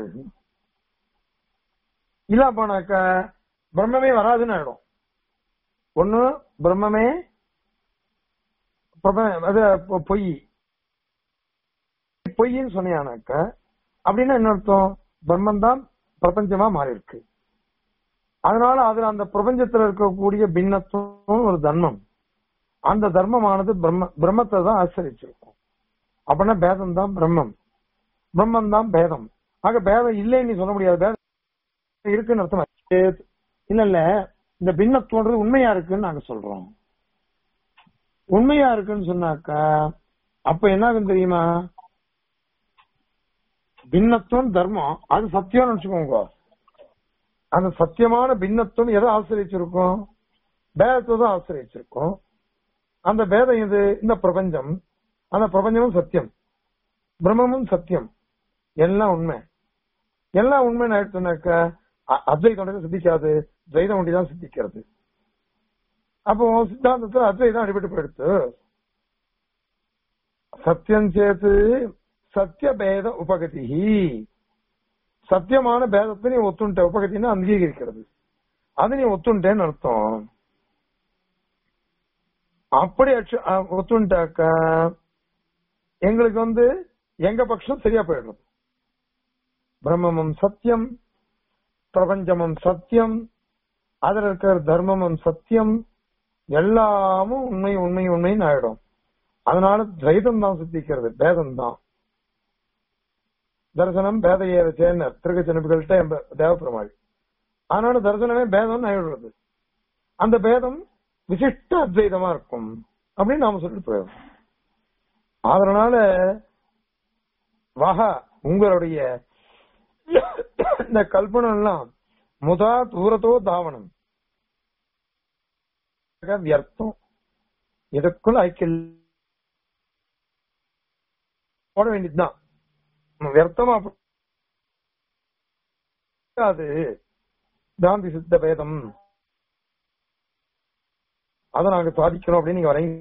இல்ல போனாக்க பிரம்மமே வராதுன்னு ஆயிடும் ஒண்ணு பிரம்மமே அது பொய் பொய்ன்னு சொன்னியானாக்க அப்படின்னா என்ன அர்த்தம் பிரம்மன் தான் பிரபஞ்சமா மாறி இருக்கு அதனால அதுல அந்த பிரபஞ்சத்துல இருக்கக்கூடிய பின்னத்துவம் ஒரு தர்மம் அந்த தர்மமானது பிரம்ம பிரம்மத்தை தான் ஆசிரிச்சிருக்கும் அப்படின்னா பேதம் தான் பிரம்மம் பிரம்மம் தான் பேதம் ஆக பேதம் இல்லைன்னு நீ சொல்ல முடியாது பேதம் இருக்குன்னு அர்த்தம் இல்ல இல்ல இந்த பின்னத்துவன்றது உண்மையா இருக்குன்னு நாங்க சொல்றோம் உண்மையா இருக்குன்னு சொன்னாக்கா அப்ப என்ன ஆகும் தெரியுமா பின்னத்துவம் தர்மம் அது சத்தியம்னு வச்சுக்கோங்க அந்த சத்தியமான பின்னத்துவம் எதை ஆசிரியச்சிருக்கும் பேதத்தை தான் ஆசிரியச்சிருக்கும் அந்த பேதம் இது இந்த பிரபஞ்சம் அந்த பிரபஞ்சமும் சத்தியம் பிரம்மமும் சத்தியம் எல்லாம் உண்மை எல்லாம் உண்மை ஆயிடுச்சுனாக்க அத்வைதம் சித்திக்காது துவைதம் ஒண்டி தான் சித்திக்கிறது அப்போ சித்தாந்தத்துல அத்வைதம் அடிபட்டு போயிடுத்து சத்தியம் சேர்த்து சத்திய பேத உபகதி சத்தியமான பேதத்தை நீ ஒத்துண்ட உபகத்தின்னு அங்கீகரிக்கிறது அது நீ ஒத்துண்டேன்னு அர்த்தம் அப்படி ஒத்துண்டாக்க எங்களுக்கு வந்து எங்க பட்சம் சரியா போயிடும் பிரம்மமும் சத்தியம் பிரபஞ்சமும் சத்தியம் அதுல இருக்கிற தர்மமும் சத்தியம் எல்லாமும் உண்மை உண்மை உண்மைன்னு ஆயிடும் அதனால துவைதம் தான் சித்திக்கிறது பேதம் தான் தரிசனம் பேத ஏற சேர்னர் திருக்கச்சனிப்புகள்கிட்ட தேவப்பெருமாள் அதனால தரிசனமே பேதம்னு ஆயிடுறது அந்த பேதம் விசிஷ்ட அத்வைதமா இருக்கும் அப்படின்னு நாம சொல்லிட்டு போயிடும் அதனால வஹ உங்களுடைய இந்த கல்பனை எல்லாம் முதா தூரத்தோ தாவனம் வியர்த்தம் இதுக்குள்ள ஐக்கியம் போட வேண்டியதுதான் வியர்த்தமா அது காந்தி சித்த பேதம் அதை நாங்க சாதிக்கணும் அப்படின்னு நீங்க வரீங்க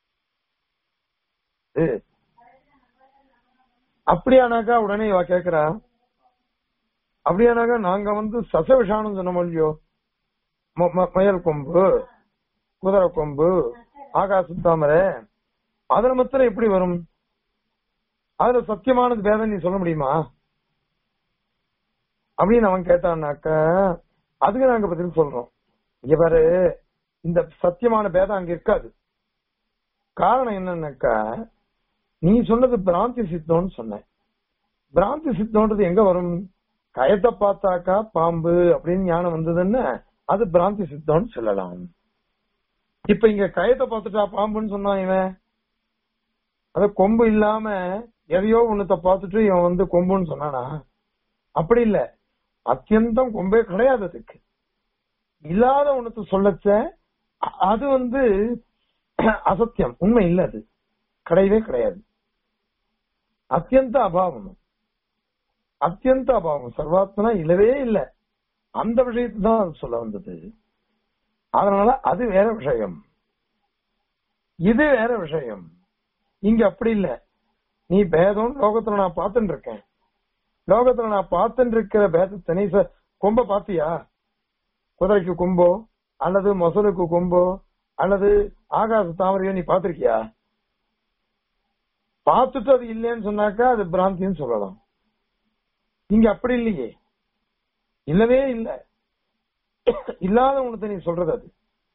அப்படியானாக்கா உடனே இவ கேக்குறா அப்படியானாக்கா நாங்க வந்து சச விஷானம் சொன்னோம் இல்லையோ ம- ம- மயல் கொம்பு குதிரை கொம்பு ஆகாச தாமரை அதுல மாத்திரம் எப்படி வரும் அதுல சத்தியமானது பேதம் நீ சொல்ல முடியுமா அப்படின்னு அவன் கேட்டான்னாக்க அதுக்கு நாங்க பதில் சொல்றோம் இங்க பாரு இந்த சத்தியமான பேதம் அங்க இருக்காது காரணம் என்னன்னாக்கா நீ சொன்னது பிராந்தி சித்தம்னு சொன்ன பிராந்தி சித்தம்ன்றது எங்க வரும் கயத்தை பார்த்தாக்கா பாம்பு அப்படின்னு ஞானம் வந்ததுன்னு அது பிராந்தி சித்தம்னு சொல்லலாம் இப்ப இங்க கயத்தை பார்த்துட்டா பாம்புன்னு சொன்னான் இவன் அது கொம்பு இல்லாம எதையோ ஒண்ணுத்த பார்த்துட்டு இவன் வந்து கொம்புன்னு சொன்னானா அப்படி இல்ல அத்தியந்தம் கொம்பே கிடையாது அதுக்கு இல்லாத ஒண்ணுத்த சொல்லச்ச அ- அது வந்து அசத்தியம் உண்மை இல்ல அது கிடையவே கிடையாது அத்தியந்த அபாவம் அத்தியந்த அபாவம் சர்வாத்மனா இல்லவே இல்ல அந்த விஷயத்தை தான் அது சொல்ல வந்தது அதனால அது வேற விஷயம் இது வேற விஷயம் இங்க அப்படி இல்ல நீ பேதம் லோகத்துல நான் பார்த்துட்டு இருக்கேன் லோகத்துல நான் பார்த்துட்டு இருக்கிற பேதத்தை நீ ச- கொம்ப பாத்தியா குதிரைக்கு கொம்போ அல்லது மொசலுக்கு கொம்போ அல்லது ஆகாச தாமரையோ நீ பாத்திருக்கியா பார்த்துட்டு அது இல்லைன்னு சொன்னாக்கா அது பிராந்தின்னு சொல்லலாம் இங்க அப்படி இல்லையே இல்லவே இல்ல இல்லாத ஒண்ணு நீ சொல்றது அது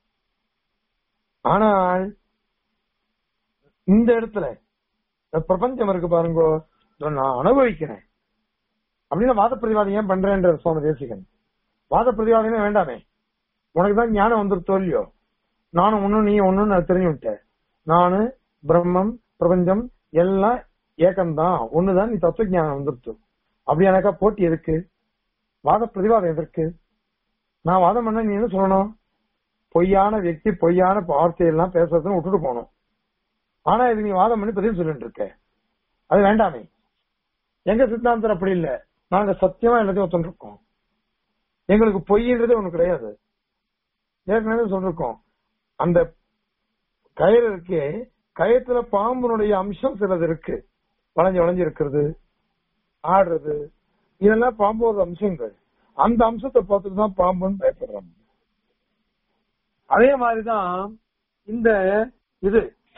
ஆனால் இந்த இடத்துல இந்த பிரபஞ்சம் இருக்கு பாருங்க இதை நான் அனுபவிக்கிறேன் அப்படின்னு வாத பிரதிவாதம் ஏன் பண்றேன்ற சுவாமி தேசிகன் வாத பிரதிவாதமே வேண்டாமே உனக்கு தான் ஞானம் வந்துருத்தோ இல்லையோ நானும் ஒண்ணும் நீ ஒண்ணும் நான் தெரிஞ்சு விட்டேன் நானு பிரம்மம் பிரபஞ்சம் எல்லாம் ஏக்கம்தான் ஒண்ணுதான் நீ தத்துவ ஞானம் வந்துருச்சு அப்படியானாக்கா போட்டி எதுக்கு வாத பிரதிவாதம் எதற்கு நான் வாதம் பண்ண நீ என்ன சொல்லணும் பொய்யான వ్యక్తి பொய்யான வார்த்தை எல்லாம் பேசுறதுன்னு விட்டுட்டு போகணும் ஆனா இது நீ வாதம் பண்ணி பதில் சொல்லிட்டு இருக்க அது வேண்டாமே எங்க சித்தாந்தம் அப்படி இல்ல நாங்க சத்தியமா எல்லாத்தையும் ஒத்துட்டு இருக்கோம் எங்களுக்கு பொய்ன்றது ஒண்ணு கிடையாது ஏற்கனவே சொல்லிருக்கோம் அந்த கயிறு இருக்கே கயத்துல பாம்புனுடைய அம்சம் சிலது இருக்கு வளைஞ்சு வளைஞ்சு இருக்கிறது ஆடுறது இதெல்லாம் பாம்போட அம்சங்கள் அந்த அம்சத்தை பார்த்துட்டு தான் பாம்புன்னு பயப்படுறாங்க அதே மாதிரிதான் இந்த இது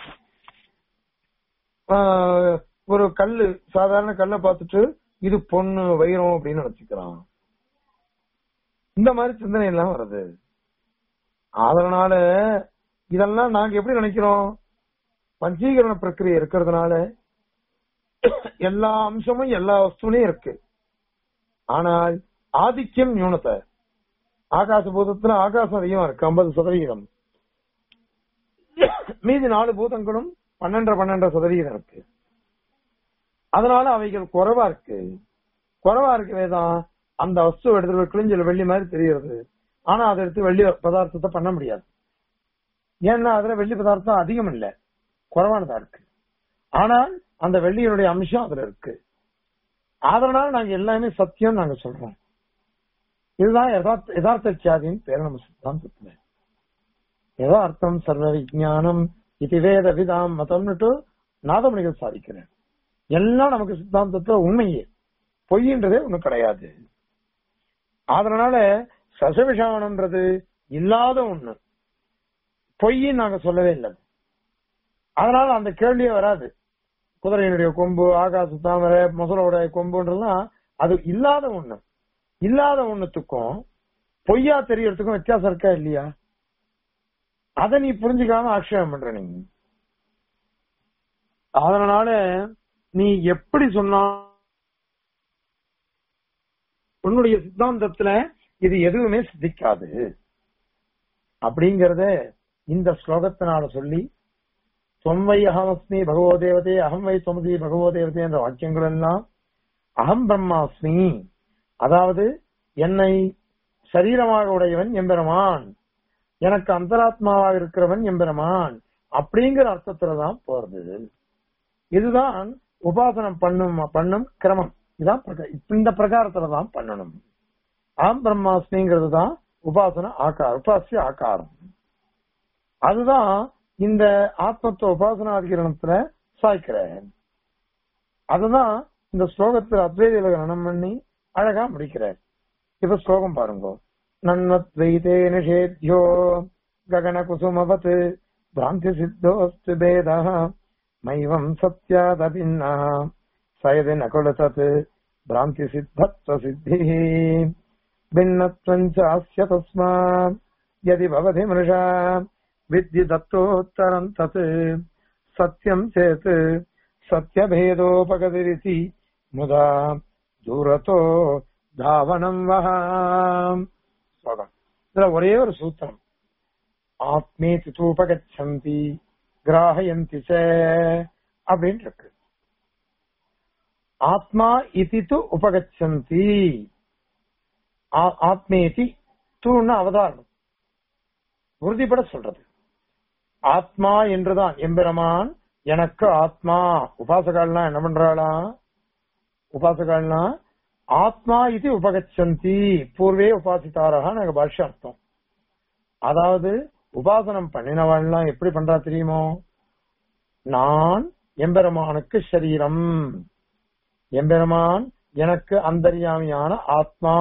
ஆஹ், ஒரு கல்லு சாதாரண கல்லை பார்த்துட்டு இது பொண்ணு வைரம் அப்படின்னு நினைச்சுக்கிறான் இந்த மாதிரி சிந்தனை எல்லாம் வருது அதனால இதெல்லாம் நாங்க எப்படி நினைக்கிறோம் பஞ்சீகரண பிரக்கிரியை இருக்கிறதுனால எல்லா அம்சமும் எல்லா வஸ்துலையும் இருக்கு ஆனால் ஆதிக்கம் ஞூனத்தை ஆகாச பூதத்துல ஆகாசம் அதிகமா இருக்கு ஐம்பது சதவிகிதம் மீதி நாலு பூதங்களும் பன்னெண்டரை பன்னெண்டரை சதவிகிதம் இருக்கு அதனால அவைகள் குறைவா இருக்கு குறைவா இருக்கவே தான் அந்த வஸ்து எடுத்துட்டு போய் கிழிஞ்சல் வெள்ளி மாதிரி தெரியுது ஆனா அதை எடுத்து வெள்ளி பதார்த்தத்தை பண்ண முடியாது ஏன்னா அதுல வெள்ளி பதார்த்தம் அதிகம் இல்ல குறைவானதா இருக்கு ஆனால் அந்த வெள்ளியினுடைய அம்சம் அதுல இருக்கு அதனால நாங்க எல்லாமே சத்தியம் நாங்க சொல்றோம் இதுதான் யதார்த்த யதார்த்த சாதியின் பேர் நம்ம சித்தாந்தத்துல யதார்த்தம் சர்வ விஜானம் இது வேத விதாம் மதம்னுட்டு நாதமணிகள் சாதிக்கிறேன் எல்லாம் நமக்கு சித்தாந்தத்துல உண்மையே பொய்ன்றதே ஒண்ணு கிடையாது அதனால சசவிஷானன்றது இல்லாத ஒண்ணு பொய்ன்னு நாங்க சொல்லவே இல்லை அதனால அந்த கேள்வியே வராது குதிரையினுடைய கொம்பு ஆகாச தாமரை மொசலோட கொம்புன்றதுலாம் அது இல்லாத ஒண்ணு இல்லாத ஒண்ணுத்துக்கும் பொய்யா தெரியறதுக்கும் வித்தியாசம் இருக்கா இல்லையா அத நீ புரிஞ்சுக்காம ஆக்ஷேபம் பண்ற நீ அதனால நீ எப்படி சொன்னா உன்னுடைய சித்தாந்தத்துல இது எதுவுமே சித்திக்காது அப்படிங்கறத இந்த ஸ்லோகத்தினால சொல்லி தொன்வை அகமஸ்மி பகவோ தேவதே அகம் வை தொமதி பகவோ தேவதே என்ற வாக்கியங்கள் எல்லாம் அகம் பிரம்மாஸ்மி அதாவது என்னை சரீரமாக உடையவன் எம்பெருமான் எனக்கு அந்தராத்மாவாக இருக்கிறவன் எம்பெருமான் அப்படிங்கிற அர்த்தத்துலதான் போறது இதுதான் உபாசனம் பண்ணும் பண்ணும் கிரமம் இதான் பிரக- இந்த பிரகாரத்துலதான் பண்ணணும் ஆம் பிரம்மாஸ்மிங்கிறது தான் உபாசன ஆகாரம் உபாசிய ஆகாரம் அதுதான் இந்த ஆத்மத்துவ உபாசனாதிகரணத்துல சாய்க்கிறேன் அதுதான் இந்த ஸ்லோகத்துல அத்வைத இலகனம் பண்ணி அழகா முடிக்கிறார் இப்ப ஸ்லோகம் பாருங்க நன்மத்வைதே நிஷேத்யோ ககன குசுமவத் பிராந்தி சித்தோஸ்து பேத மைவம் சத்யாதபின்னா சயதி நகுலதத் பிராந்தி சித்தத்வ சித்தி भिन्नत्वम् चास्य तस्मात् यदि भवति मृषा विद्धि दत्तोत्तरम् तत् सत्यम् चेत् सत्यभेदोपगतिरिति मुदा दूरतो தாவனம் வகாம் ஸ்லோகம் இதுல ஒரே ஒரு சூத்திரம் ஆத்மேதி தூபகச்சந்தி கிராஹயந்தி ச அப்படின்னு இருக்கு ஆத்மா இதி து உபகச்சந்தி ஆ- ஆத்மேதி தூன்னு அவதாரணம் உறுதிப்பட சொல்றது ஆத்மா என்றுதான் எம்பெருமான் எனக்கு ஆத்மா உபாசகால்லாம் என்ன பண்றாளாம் உபாசகால்லாம் ஆத்மா இது உபகச்சந்தி பூர்வே உபாசித்தாரா நாங்க பாஷ்ய அர்த்தம் அதாவது உபாசனம் பண்ணினவாள்லாம் எப்படி பண்றா தெரியுமோ நான் எம்பெருமானுக்கு சரீரம் எம்பெருமான் எனக்கு அந்தர்யாமியான ஆத்மா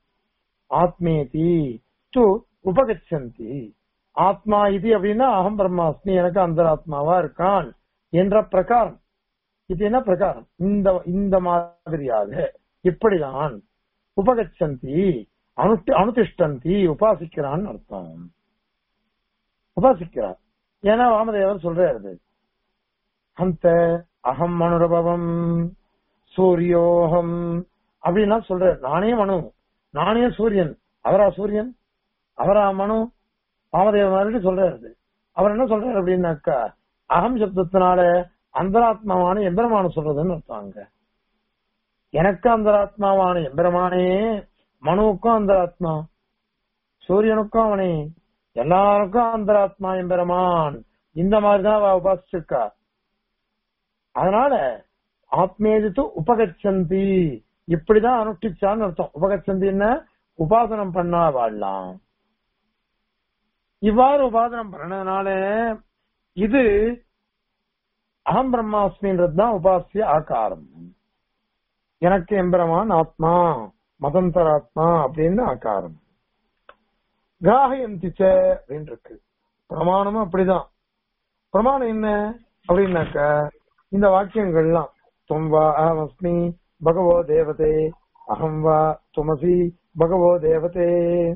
ஆத்மேதி து உபகச்சந்தி ஆத்மா இது அப்படின்னா அகம் பிரம்மாஸ்மி எனக்கு அந்தராத்மாவா இருக்கான் என்ற பிரகாரம் இது என்ன பிரகாரம் இந்த இந்த மாதிரியாக இப்படிதான் உபகச்சந்தி அனுஷ்டி அனுதிஷ்டந்தி உபாசிக்கிறான் அர்த்தம் உபாசிக்கிறார் ஏன்னா வாமதேவர் சொல்றாரு அந்த அகம் மனுரபவம் சூரியோகம் அப்படின்லாம் சொல்றாரு நானே மனு நானே சூரியன் அவரா சூரியன் அவரா மனு வாமதேவ மாதிரி சொல்றாரு அவர் என்ன சொல்றாரு அப்படின்னாக்கா அகம் சப்தத்தினால அந்தராத்மாவான எம்பெருமான சொல்றதுன்னு அர்த்தம் எனக்கு அந்தராத்மாவான எம்பெருமானே மனுவுக்கும் அந்தராத்மா சூரியனுக்கும் அவனே எல்லாருக்கும் அந்தராத்மா எம்பெருமான் இந்த மாதிரிதான் அவ உபாசிச்சிருக்கா அதனால ஆத்மேதித்து உபகச்சந்தி இப்படிதான் அனுஷ்டிச்சான்னு அர்த்தம் உபகச்சந்தின்னா உபாசனம் பண்ணா வாழலாம் இவ்வாறு உபாசனம் பண்ணதுனால இது அகம் பிரம்மாஸ்மின்றது தான் உபாசிய ஆகாரம் எனக்கு எம்பெருமான் ஆத்மா மதந்தராத்மா அப்படின்னு ஆகாரம் கிராகயந்திச்ச அப்படின்னு இருக்கு பிரமாணமும் அப்படிதான் பிரமாணம் என்ன அப்படின்னாக்க இந்த வாக்கியங்கள்லாம் தும் வா அகமஸ்மி பகவோ தேவதே அகம் வா துமசி பகவோ தேவதே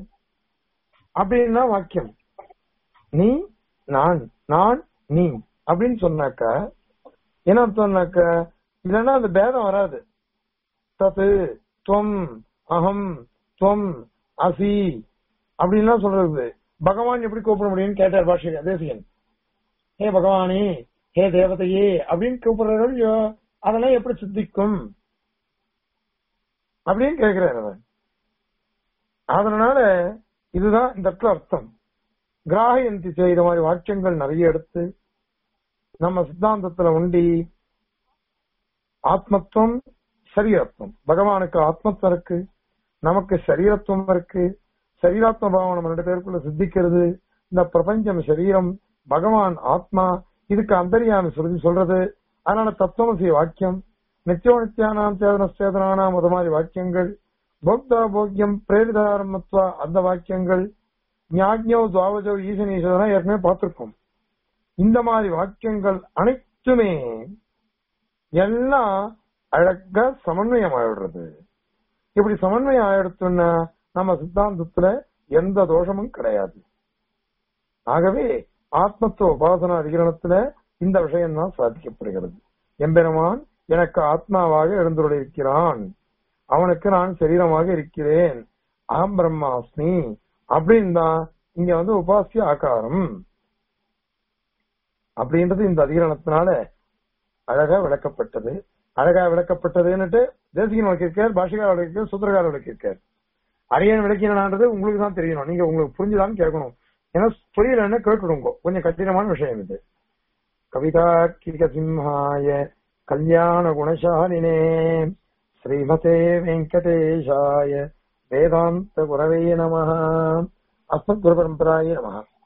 அப்படின்னா வாக்கியம் நீ நான் நான் நீ அப்படின்னு சொன்னாக்க என்ன அர்த்தம்னாக்க இல்லைன்னா அந்த பேதம் வராது தத்து துவம் அகம் துவம் அசி அப்படின்லாம் சொல்றது பகவான் எப்படி கூப்பிட முடியும்னு கேட்டார் பாஷை தேசிகன் ஹே பகவானே ஹே தேவதையே அப்படின்னு கூப்பிடுறாரு இல்லையோ அதெல்லாம் எப்படி சித்திக்கும் அப்படின்னு கேட்கிறார் அவர் அதனால இதுதான் இந்த இடத்துல அர்த்தம் கிராகயந்தி செய்த மாதிரி வாக்கியங்கள் நிறைய எடுத்து நம்ம சித்தாந்தத்துல உண்டி ஆத்மத்துவம் சரீரத்துவம் பகவானுக்கு ஆத்மத்துவம் இருக்கு நமக்கு சரீரத்துவம் இருக்கு சரீராத்ம பாவம் நம்ம ரெண்டு பேருக்குள்ள சித்திக்கிறது இந்த பிரபஞ்சம் சரீரம் பகவான் ஆத்மா இதுக்கு அந்தரியாமி சொல்லி சொல்றது அதனால தத்துவமசி வாக்கியம் நித்தியோ நித்தியானாம் சேதன சேதனானாம் அது மாதிரி வாக்கியங்கள் போக்தா போக்கியம் பிரேரிதாரமத்வா அந்த வாக்கியங்கள் ஞாக்யோ துவாவஜோ ஈசனீஸ்வரனா ஏற்கனவே பார்த்திருக்கோம் இந்த மாதிரி வாக்கியங்கள் அனைத்துமே எல்லாம் அழகா சமன்வயம் ஆயிடுறது இப்படி சமன்வயம் ஆயிடுத்துன்னா நம்ம சித்தாந்தத்துல எந்த தோஷமும் கிடையாது ஆகவே ஆத்மத்துவ உபாசன அதிகரணத்துல இந்த விஷயம் தான் சாதிக்கப்படுகிறது எம்பெருமான் எனக்கு ஆத்மாவாக எழுந்துள்ளிருக்கிறான் அவனுக்கு நான் சரீரமாக இருக்கிறேன் அகம் பிரம்மாஸ்மி அப்படின்னு தான் இங்க வந்து உபாசிய ஆகாரம் அப்படின்றது இந்த அதிகரணத்தினால அழகா விளக்கப்பட்டது அழகா விளக்கப்பட்டதுன்னுட்டு தேசிகன் விளக்கியிருக்கார் பாஷிகார் விளக்கியிருக்கார் சூத்திரகார் விளக்கியிருக்கார் அரியன் விளக்கினான்றது உங்களுக்கு தான் தெரியணும் நீங்க உங்களுக்கு புரிஞ்சுதான்னு கேட்கணும் ஏன்னா புரியலன்னு கேட்டுடுங்க கொஞ்சம் கடினமான விஷயம் இது கவிதா கிரிக சிம்ஹாய கல்யாண குணசாலினே ஸ்ரீமதே வெங்கடேஷாய வேதாந்த குரவே நம அஸ்மத் குரு பரம்பராய நம